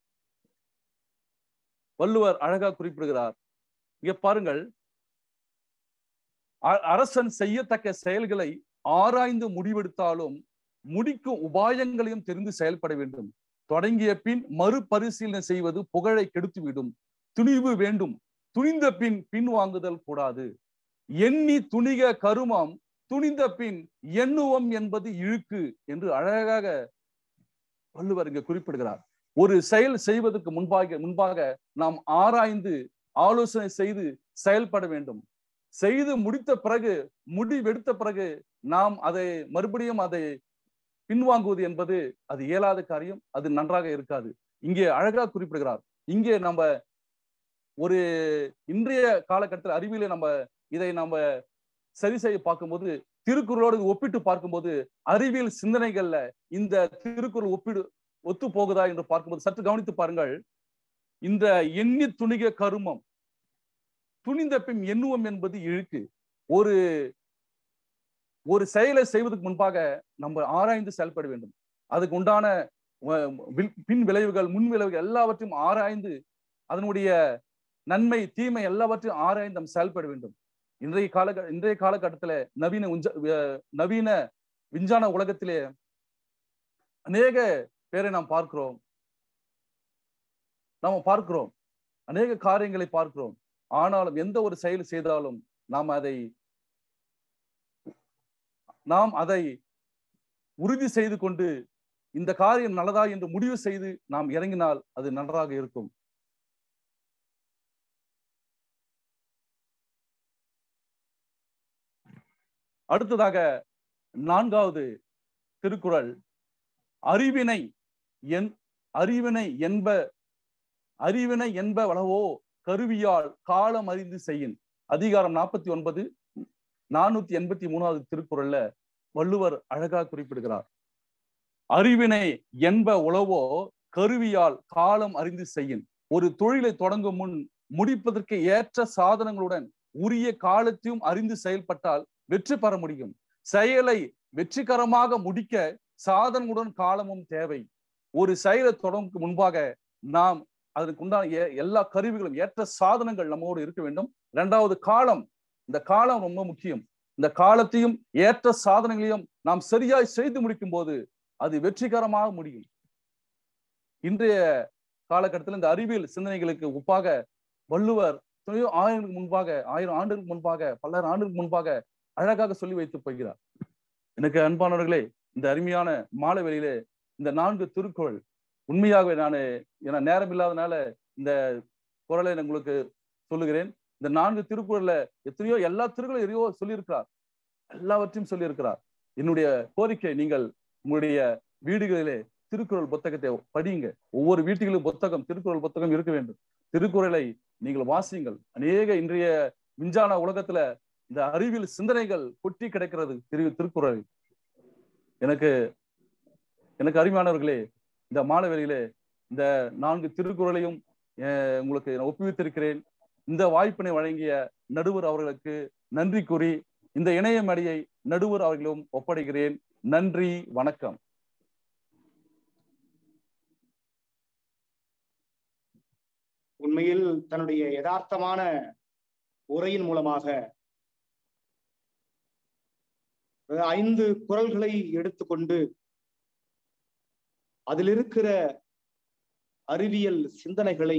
வள்ளுவர் அழகா குறிப்பிடுகிறார் இங்க பாருங்கள் அ- அரசன் செய்யத்தக்க செயல்களை ஆராய்ந்து முடிவெடுத்தாலும் முடிக்கும் உபாயங்களையும் தெரிந்து செயல்பட வேண்டும் தொடங்கிய பின் மறுபரிசீலனை செய்வது புகழை கெடுத்துவிடும் துணிவு வேண்டும் துணிந்த பின் பின் வாங்குதல் கூடாது எண்ணி துணிக கருமம் துணிந்த பின் எண்ணுவம் என்பது இழுக்கு என்று அழகாக வள்ளுவர் இங்க குறிப்பிடுகிறார் ஒரு செயல் செய்வதற்கு முன்பாக முன்பாக நாம் ஆராய்ந்து ஆலோசனை செய்து செயல்பட வேண்டும் செய்து முடித்த பிறகு முடிவெடுத்த பிறகு நாம் அதை மறுபடியும் அதை பின்வாங்குவது என்பது அது இயலாத காரியம் அது நன்றாக இருக்காது இங்கே அழகா குறிப்பிடுகிறார் இங்கே நம்ம ஒரு இன்றைய காலகட்டத்தில் அறிவியல நம்ம இதை நம்ம சரி செய்ய பார்க்கும்போது திருக்குறளோடு ஒப்பிட்டு பார்க்கும்போது அறிவியல் சிந்தனைகள்ல இந்த திருக்குறள் ஒப்பிடு ஒத்து போகுதா என்று பார்க்கும்போது சற்று கவனித்து பாருங்கள் இந்த எண்ணி துணிக கருமம் துணிந்த பின் எண்ணுவம் என்பது இழுக்கு ஒரு ஒரு செயலை செய்வதற்கு முன்பாக நம்ம ஆராய்ந்து செயல்பட வேண்டும் அதுக்கு உண்டான வ- வில்- பின் விளைவுகள் முன் விளைவுகள் எல்லாவற்றையும் ஆராய்ந்து அதனுடைய நன்மை தீமை எல்லாவற்றையும் ஆராய்ந்து நாம் செயல்பட வேண்டும் இன்றைய கால இன்றைய காலகட்டத்துல நவீன உஞ்ச- அஹ் நவீன விஞ்ஞான உலகத்திலே அநேக பேரை நாம் பார்க்கிறோம் நாம பார்க்கிறோம் அநேக காரியங்களை பார்க்கிறோம் ஆனாலும் எந்த ஒரு செயல் செய்தாலும் நாம் அதை நாம் அதை உறுதி செய்து கொண்டு இந்த காரியம் நல்லதா என்று முடிவு செய்து நாம் இறங்கினால் அது நன்றாக இருக்கும் அடுத்ததாக நான்காவது திருக்குறள் அறிவினை என் அறிவினை என்ப அறிவினை என்ப வளவோ கருவியால் காலம் அறிந்து செய்யின் அதிகாரம் நாற்பத்தி ஒன்பது நானூத்தி எண்பத்தி மூணாவது திருக்குறள்ல வள்ளுவர் அழகா குறிப்பிடுகிறார் அறிவினை என்ப உளவோ கருவியால் காலம் அறிந்து செய்யின் ஒரு தொழிலை தொடங்கும் முன் முடிப்பதற்கு ஏற்ற சாதனங்களுடன் உரிய காலத்தையும் அறிந்து செயல்பட்டால் வெற்றி பெற முடியும் செயலை வெற்றிகரமாக முடிக்க சாதனங்களுடன் காலமும் தேவை ஒரு செயலை தொடங்கும் முன்பாக நாம் அதற்கு உண்டான எ- எல்லா கருவிகளும் ஏற்ற சாதனங்கள் நம்மோடு இருக்க வேண்டும் இரண்டாவது காலம் இந்த காலம் ரொம்ப முக்கியம் இந்த காலத்தையும் ஏற்ற சாதனங்களையும் நாம் சரியாய் செய்து முடிக்கும் போது அது வெற்றிகரமாக முடியும் இன்றைய காலகட்டத்தில் இந்த அறிவியல் சிந்தனைகளுக்கு ஒப்பாக வள்ளுவர் எத்தனையோ ஆயிரங்களுக்கு முன்பாக ஆயிரம் ஆண்டுகளுக்கு முன்பாக பல்லாயிரம் ஆண்டுகளுக்கு முன்பாக அழகாக சொல்லி வைத்து போகிறார் எனக்கு அன்பானவர்களே இந்த அருமையான மாலை வேளையிலே இந்த நான்கு திருக்குறள் உண்மையாகவே நான் என நேரம் இல்லாதனால இந்த குரலை நான் உங்களுக்கு சொல்லுகிறேன் இந்த நான்கு திருக்குறள்ல எத்தனையோ எல்லா திருக்குறளும் எதையோ சொல்லியிருக்கிறார் எல்லாவற்றையும் சொல்லியிருக்கிறார் என்னுடைய கோரிக்கை நீங்கள் உங்களுடைய வீடுகளிலே திருக்குறள் புத்தகத்தை படியுங்க ஒவ்வொரு வீட்டுகளிலும் புத்தகம் திருக்குறள் புத்தகம் இருக்க வேண்டும் திருக்குறளை நீங்கள் வாசியுங்கள் அநேக இன்றைய விஞ்ஞான உலகத்துல இந்த அறிவியல் சிந்தனைகள் கொட்டி கிடக்கிறது திரு திருக்குறள் எனக்கு எனக்கு அருமையானவர்களே இந்த மாணவர்களே இந்த நான்கு திருக்குறளையும் அஹ், உங்களுக்கு நான் ஒப்புவித்திருக்கிறேன் இந்த வாய்ப்பினை வழங்கிய நடுவர் அவர்களுக்கு நன்றி கூறி இந்த இணைய மடியை நடுவர் அவர்களும் ஒப்படைக்கிறேன் நன்றி வணக்கம் உண்மையில் தன்னுடைய யதார்த்தமான உரையின் மூலமாக அதாவது ஐந்து குரல்களை எடுத்துக்கொண்டு அதில் இருக்கிற அறிவியல் சிந்தனைகளை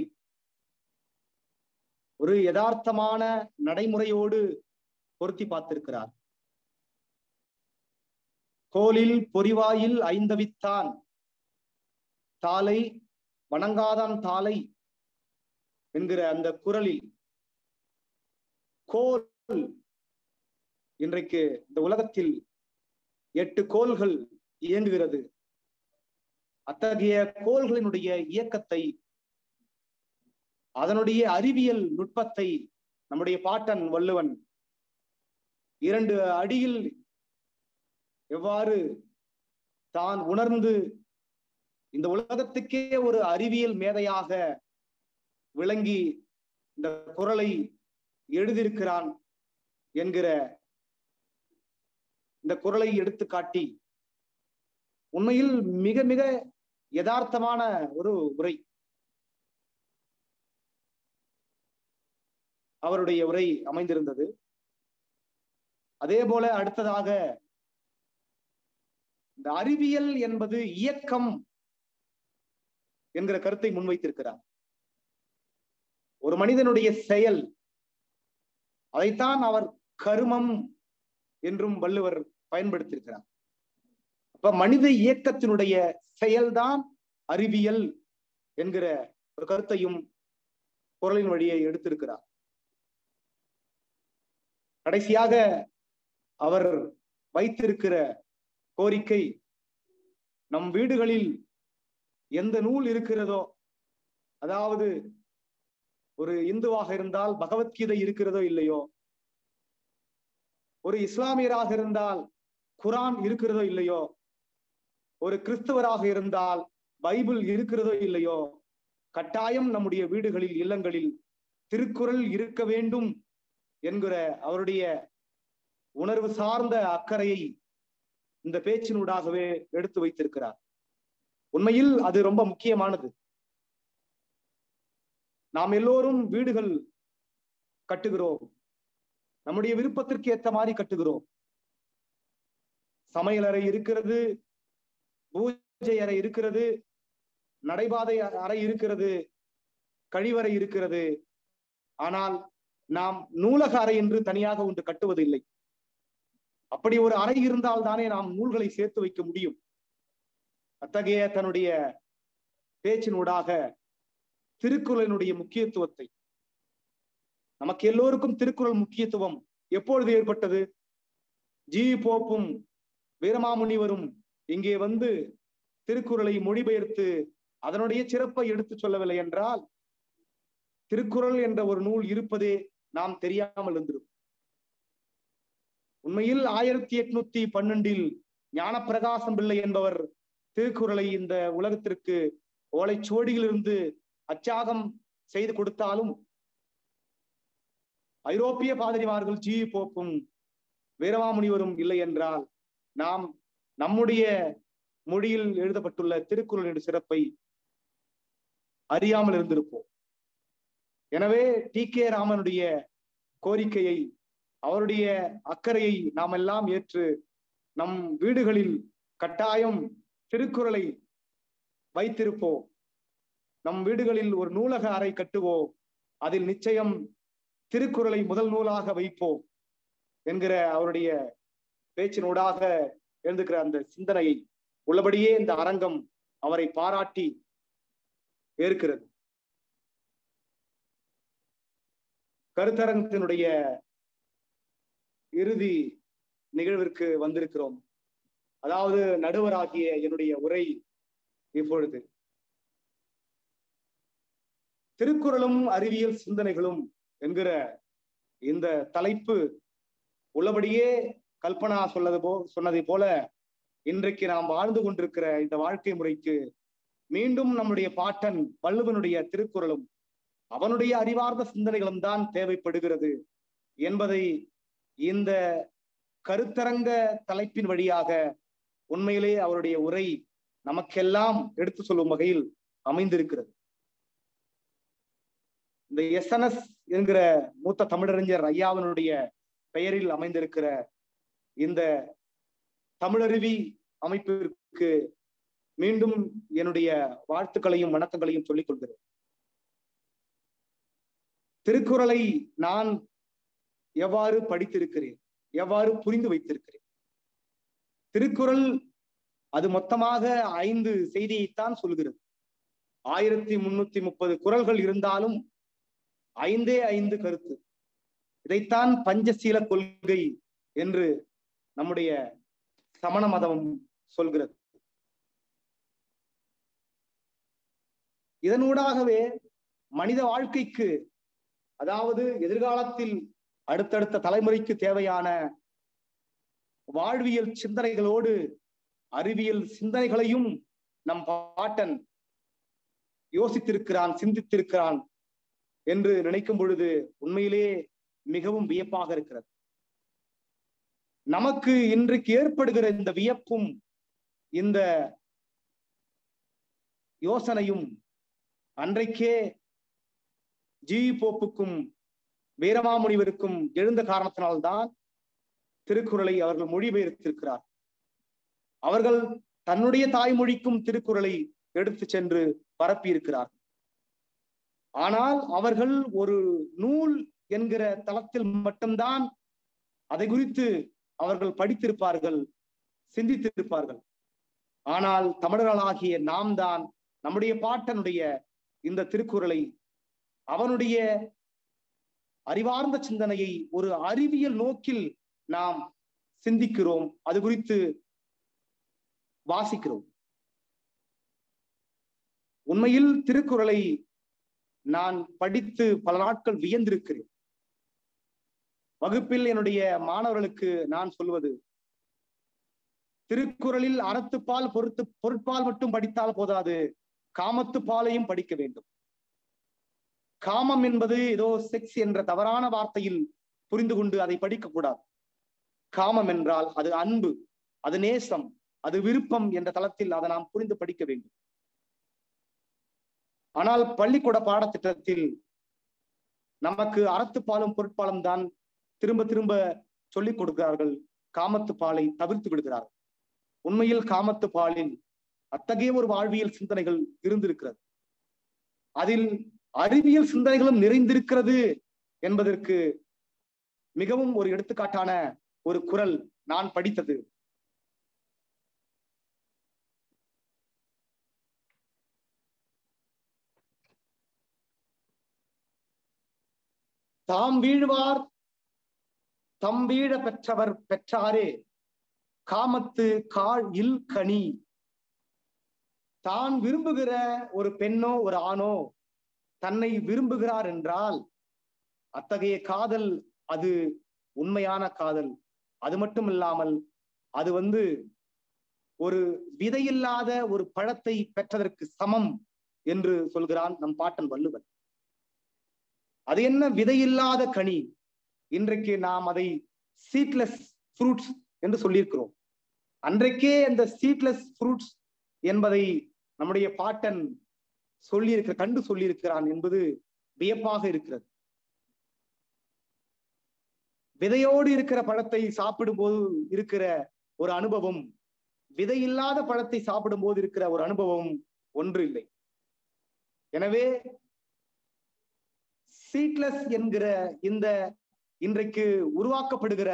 ஒரு யதார்த்தமான நடைமுறையோடு பொருத்தி பார்த்திருக்கிறார் கோலில் பொறிவாயில் ஐந்தவித்தான் தாலை வணங்காதான் தாலை என்கிற அந்த குரலில் கோல் இன்றைக்கு இந்த உலகத்தில் எட்டு கோள்கள் இயங்குகிறது அத்தகைய கோள்களினுடைய இயக்கத்தை அதனுடைய அறிவியல் நுட்பத்தை நம்முடைய பாட்டன் வள்ளுவன் இரண்டு அடியில் எவ்வாறு தான் உணர்ந்து இந்த உலகத்துக்கே ஒரு அறிவியல் மேதையாக விளங்கி இந்த குரலை எழுதியிருக்கிறான் என்கிற இந்த குரலை எடுத்து காட்டி உண்மையில் மிக மிக யதார்த்தமான ஒரு உரை அவருடைய உரை அமைந்திருந்தது அதே போல அடுத்ததாக இந்த அறிவியல் என்பது இயக்கம் என்கிற கருத்தை முன்வைத்திருக்கிறார் ஒரு மனிதனுடைய செயல் அதைத்தான் அவர் கருமம் என்றும் வள்ளுவர் பயன்படுத்தியிருக்கிறார் அப்ப மனித இயக்கத்தினுடைய செயல்தான் அறிவியல் என்கிற ஒரு கருத்தையும் குரலின் வழியை எடுத்திருக்கிறார் கடைசியாக அவர் வைத்திருக்கிற கோரிக்கை நம் வீடுகளில் எந்த நூல் இருக்கிறதோ அதாவது ஒரு இந்துவாக இருந்தால் பகவத்கீதை இருக்கிறதோ இல்லையோ ஒரு இஸ்லாமியராக இருந்தால் குரான் இருக்கிறதோ இல்லையோ ஒரு கிறிஸ்தவராக இருந்தால் பைபிள் இருக்கிறதோ இல்லையோ கட்டாயம் நம்முடைய வீடுகளில் இல்லங்களில் திருக்குறள் இருக்க வேண்டும் என்கிற அவருடைய உணர்வு சார்ந்த அக்கறையை இந்த பேச்சினூடாகவே எடுத்து வைத்திருக்கிறார் உண்மையில் அது ரொம்ப முக்கியமானது நாம் எல்லோரும் வீடுகள் கட்டுகிறோம் நம்முடைய விருப்பத்திற்கு ஏத்த மாதிரி கட்டுகிறோம் சமையல் அறை இருக்கிறது பூஜை அறை இருக்கிறது நடைபாதை அறை இருக்கிறது கழிவறை இருக்கிறது ஆனால் நாம் நூலக அறை என்று தனியாக ஒன்று கட்டுவதில்லை அப்படி ஒரு அறை இருந்தால் தானே நாம் நூல்களை சேர்த்து வைக்க முடியும் அத்தகைய தன்னுடைய பேச்சினூடாக திருக்குறளினுடைய முக்கியத்துவத்தை நமக்கு எல்லோருக்கும் திருக்குறள் முக்கியத்துவம் எப்பொழுது ஏற்பட்டது ஜி போப்பும் வீரமாமுனிவரும் இங்கே வந்து திருக்குறளை மொழிபெயர்த்து அதனுடைய சிறப்பை எடுத்து சொல்லவில்லை என்றால் திருக்குறள் என்ற ஒரு நூல் இருப்பதே நாம் தெரியாமல் இருந்திருக்கும் உண்மையில் ஆயிரத்தி எட்நூத்தி பன்னெண்டில் ஞானப்பிரகாசம் பிள்ளை என்பவர் திருக்குறளை இந்த உலகத்திற்கு ஓலைச்சுவடியிலிருந்து அச்சாகம் செய்து கொடுத்தாலும் ஐரோப்பிய பாதிரிமார்கள் ஜி போப்பும் வீரமாமுனிவரும் இல்லை என்றால் நாம் நம்முடைய மொழியில் எழுதப்பட்டுள்ள திருக்குறளின் சிறப்பை அறியாமல் இருந்திருப்போம் எனவே டி கே ராமனுடைய கோரிக்கையை அவருடைய அக்கறையை நாம் எல்லாம் ஏற்று நம் வீடுகளில் கட்டாயம் திருக்குறளை வைத்திருப்போம் நம் வீடுகளில் ஒரு நூலக அறை கட்டுவோம் அதில் நிச்சயம் திருக்குறளை முதல் நூலாக வைப்போம் என்கிற அவருடைய பேச்சினூடாக எழுந்துக்கிற அந்த சிந்தனையை உள்ளபடியே இந்த அரங்கம் அவரை பாராட்டி ஏற்கிறது கருத்தரங்கத்தினுடைய இறுதி நிகழ்விற்கு வந்திருக்கிறோம் அதாவது நடுவராகிய என்னுடைய உரை இப்பொழுது திருக்குறளும் அறிவியல் சிந்தனைகளும் என்கிற இந்த தலைப்பு உள்ளபடியே கல்பனா சொல்லது போ சொன்னதை போல இன்றைக்கு நாம் வாழ்ந்து கொண்டிருக்கிற இந்த வாழ்க்கை முறைக்கு மீண்டும் நம்முடைய பாட்டன் வள்ளுவனுடைய திருக்குறளும் அவனுடைய அறிவார்ந்த சிந்தனைகளும் தான் தேவைப்படுகிறது என்பதை இந்த கருத்தரங்க தலைப்பின் வழியாக உண்மையிலே அவருடைய உரை நமக்கெல்லாம் எடுத்து சொல்லும் வகையில் அமைந்திருக்கிறது இந்த எஸ்என்எஸ் என்கிற மூத்த தமிழறிஞர் ஐயாவினுடைய பெயரில் அமைந்திருக்கிற இந்த தமிழருவி அமைப்பிற்கு மீண்டும் என்னுடைய வாழ்த்துக்களையும் வணக்கங்களையும் சொல்லிக் கொள்கிறேன் திருக்குறளை நான் எவ்வாறு படித்திருக்கிறேன் எவ்வாறு புரிந்து வைத்திருக்கிறேன் திருக்குறள் அது மொத்தமாக ஐந்து செய்தியைத்தான் சொல்கிறது ஆயிரத்தி முன்னூத்தி முப்பது குரல்கள் இருந்தாலும் ஐந்தே ஐந்து கருத்து இதைத்தான் பஞ்சசீல கொள்கை என்று நம்முடைய சமண மதமும் சொல்கிறது இதனூடாகவே மனித வாழ்க்கைக்கு அதாவது எதிர்காலத்தில் அடுத்தடுத்த தலைமுறைக்கு தேவையான வாழ்வியல் சிந்தனைகளோடு அறிவியல் சிந்தனைகளையும் நம் பாட்டன் யோசித்திருக்கிறான் சிந்தித்திருக்கிறான் என்று நினைக்கும் பொழுது உண்மையிலே மிகவும் வியப்பாக இருக்கிறது நமக்கு இன்றைக்கு ஏற்படுகிற இந்த வியப்பும் இந்த யோசனையும் அன்றைக்கே ஜி போப்புக்கும் வீரமாமுனிவருக்கும் எழுந்த காரணத்தினால்தான் திருக்குறளை அவர்கள் மொழிபெயர்த்திருக்கிறார் அவர்கள் தன்னுடைய தாய்மொழிக்கும் திருக்குறளை எடுத்து சென்று பரப்பியிருக்கிறார் ஆனால் அவர்கள் ஒரு நூல் என்கிற தளத்தில் மட்டும்தான் அதை குறித்து அவர்கள் படித்திருப்பார்கள் சிந்தித்திருப்பார்கள் ஆனால் தமிழர்களாகிய நாம் தான் நம்முடைய பாட்டனுடைய இந்த திருக்குறளை அவனுடைய அறிவார்ந்த சிந்தனையை ஒரு அறிவியல் நோக்கில் நாம் சிந்திக்கிறோம் அது குறித்து வாசிக்கிறோம் உண்மையில் திருக்குறளை நான் படித்து பல நாட்கள் வியந்திருக்கிறேன் வகுப்பில் என்னுடைய மாணவர்களுக்கு நான் சொல்வது திருக்குறளில் அறத்துப்பால் பொறுத்து பொருட்பால் மட்டும் படித்தால் போதாது காமத்து பாலையும் படிக்க வேண்டும் காமம் என்பது ஏதோ செக்ஸ் என்ற தவறான வார்த்தையில் புரிந்து கொண்டு அதை படிக்க கூடாது காமம் என்றால் அது அன்பு அது நேசம் அது விருப்பம் என்ற தளத்தில் அதை நாம் புரிந்து படிக்க வேண்டும் ஆனால் பள்ளிக்கூட பாடத்திட்டத்தில் நமக்கு அறத்துப்பாலும் பொருட்பாலும் தான் திரும்ப திரும்ப சொல்லிக் கொடுக்கிறார்கள் காமத்து பாலை தவிர்த்து விடுகிறார்கள் உண்மையில் காமத்து பாலில் அத்தகைய ஒரு வாழ்வியல் சிந்தனைகள் இருந்திருக்கிறது அதில் அறிவியல் சிந்தனைகளும் நிறைந்திருக்கிறது என்பதற்கு மிகவும் ஒரு எடுத்துக்காட்டான ஒரு குரல் நான் படித்தது தாம் வீழ்வார் தம் வீழ பெற்றவர் பெற்றாரே காமத்து கால் இல் கனி தான் விரும்புகிற ஒரு பெண்ணோ ஒரு ஆணோ தன்னை விரும்புகிறார் என்றால் அத்தகைய காதல் அது உண்மையான காதல் அது மட்டும் இல்லாமல் அது வந்து ஒரு விதையில்லாத ஒரு பழத்தை பெற்றதற்கு சமம் என்று சொல்கிறான் நம் பாட்டன் வள்ளுவன் அது என்ன விதையில்லாத கனி இன்றைக்கு நாம் அதை சீட்லெஸ் ஃப்ரூட்ஸ் என்று சொல்லியிருக்கிறோம் அன்றைக்கே அந்த சீட்லெஸ் ஃப்ரூட்ஸ் என்பதை நம்முடைய பாட்டன் சொல்லியிருக்க கண்டு சொல்லியிருக்கிறான் என்பது வியப்பாக இருக்கிறது விதையோடு இருக்கிற பழத்தை சாப்பிடும் போது இருக்கிற ஒரு அனுபவம் விதையில்லாத பழத்தை சாப்பிடும் போது இருக்கிற ஒரு அனுபவம் ஒன்று இல்லை எனவே சீட்லெஸ் என்கிற இந்த இன்றைக்கு உருவாக்கப்படுகிற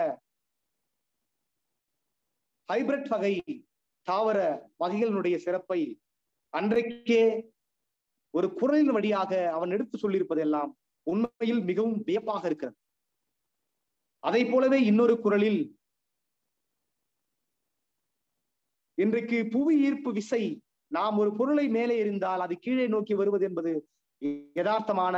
ஹைபிரிட் வகை தாவர வகைகளினுடைய சிறப்பை அன்றைக்கே ஒரு குரலின் வழியாக அவன் எடுத்து சொல்லியிருப்பதெல்லாம் உண்மையில் மிகவும் வியப்பாக இருக்கிறது அதை போலவே இன்னொரு குரலில் இன்றைக்கு புவி ஈர்ப்பு விசை நாம் ஒரு பொருளை மேலே எறிந்தால் அது கீழே நோக்கி வருவது என்பது யதார்த்தமான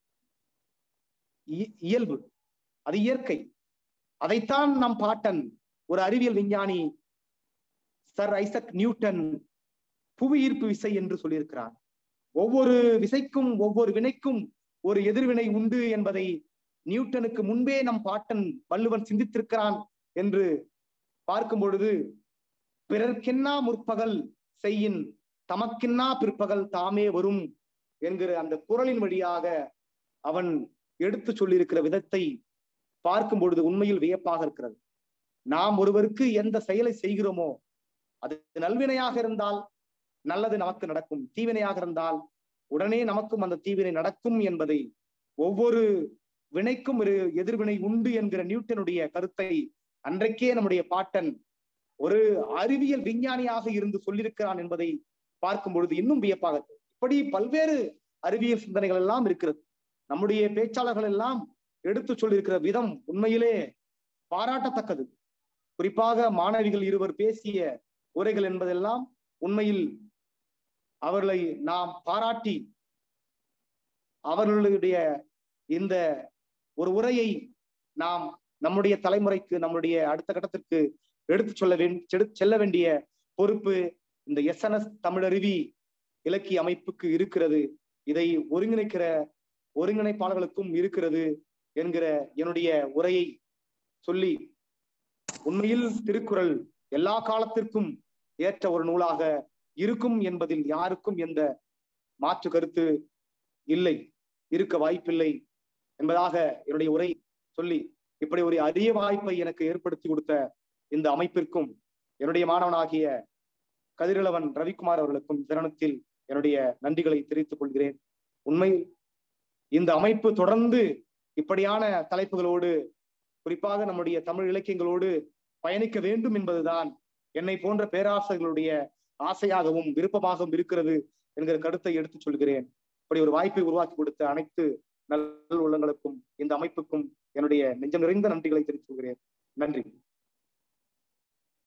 இயல்பு அது இயற்கை அதைத்தான் நம் பாட்டன் ஒரு அறிவியல் விஞ்ஞானி சர் ஐசக் நியூட்டன் புவி ஈர்ப்பு விசை என்று சொல்லியிருக்கிறார் ஒவ்வொரு விசைக்கும் ஒவ்வொரு வினைக்கும் ஒரு எதிர்வினை உண்டு என்பதை நியூட்டனுக்கு முன்பே நம் பாட்டன் வள்ளுவன் சிந்தித்திருக்கிறான் என்று பார்க்கும் பொழுது பிறர்க்கென்னா முற்பகல் செய்யின் தமக்கின்னா பிற்பகல் தாமே வரும் என்கிற அந்த குரலின் வழியாக அவன் எடுத்து சொல்லியிருக்கிற விதத்தை பார்க்கும் பொழுது உண்மையில் வியப்பாக இருக்கிறது நாம் ஒருவருக்கு எந்த செயலை செய்கிறோமோ அது நல்வினையாக இருந்தால் நல்லது நமக்கு நடக்கும் தீவினையாக இருந்தால் உடனே நமக்கும் அந்த தீவினை நடக்கும் என்பதை ஒவ்வொரு வினைக்கும் ஒரு எதிர்வினை உண்டு என்கிற நியூட்டனுடைய கருத்தை அன்றைக்கே நம்முடைய பாட்டன் ஒரு அறிவியல் விஞ்ஞானியாக இருந்து சொல்லியிருக்கிறான் என்பதை பார்க்கும் பொழுது இன்னும் வியப்பாக இப்படி பல்வேறு அறிவியல் சிந்தனைகள் எல்லாம் இருக்கிறது நம்முடைய பேச்சாளர்கள் எல்லாம் எடுத்து சொல்லியிருக்கிற விதம் உண்மையிலே பாராட்டத்தக்கது குறிப்பாக மாணவிகள் இருவர் பேசிய உரைகள் என்பதெல்லாம் உண்மையில் அவர்களை நாம் பாராட்டி அவர்களுடைய இந்த ஒரு உரையை நாம் நம்முடைய தலைமுறைக்கு நம்முடைய அடுத்த கட்டத்திற்கு எடுத்து சொல்ல வேண்டிய செல்ல வேண்டிய பொறுப்பு இந்த எஸ்என்எஸ் தமிழருவி இலக்கிய அமைப்புக்கு இருக்கிறது இதை ஒருங்கிணைக்கிற ஒருங்கிணைப்பாளர்களுக்கும் இருக்கிறது என்கிற என்னுடைய உரையை சொல்லி உண்மையில் திருக்குறள் எல்லா காலத்திற்கும் ஏற்ற ஒரு நூலாக இருக்கும் என்பதில் யாருக்கும் எந்த மாற்று கருத்து இல்லை இருக்க வாய்ப்பில்லை என்பதாக என்னுடைய உரை சொல்லி இப்படி ஒரு அரிய வாய்ப்பை எனக்கு ஏற்படுத்தி கொடுத்த இந்த அமைப்பிற்கும் என்னுடைய மாணவனாகிய கதிரளவன் ரவிக்குமார் அவர்களுக்கும் தருணத்தில் என்னுடைய நன்றிகளை தெரிவித்துக் கொள்கிறேன் உண்மை இந்த அமைப்பு தொடர்ந்து இப்படியான தலைப்புகளோடு குறிப்பாக நம்முடைய தமிழ் இலக்கியங்களோடு பயணிக்க வேண்டும் என்பதுதான் என்னை போன்ற பேராசிரியர்களுடைய ஆசையாகவும் விருப்பமாகவும் இருக்கிறது என்கிற கருத்தை எடுத்துச் சொல்கிறேன் இப்படி ஒரு வாய்ப்பை உருவாக்கி கொடுத்த அனைத்து நல் உள்ளங்களுக்கும் இந்த அமைப்புக்கும் என்னுடைய நெஞ்சம் நிறைந்த நன்றிகளை தெரிவித்துக் கொள்கிறேன் நன்றி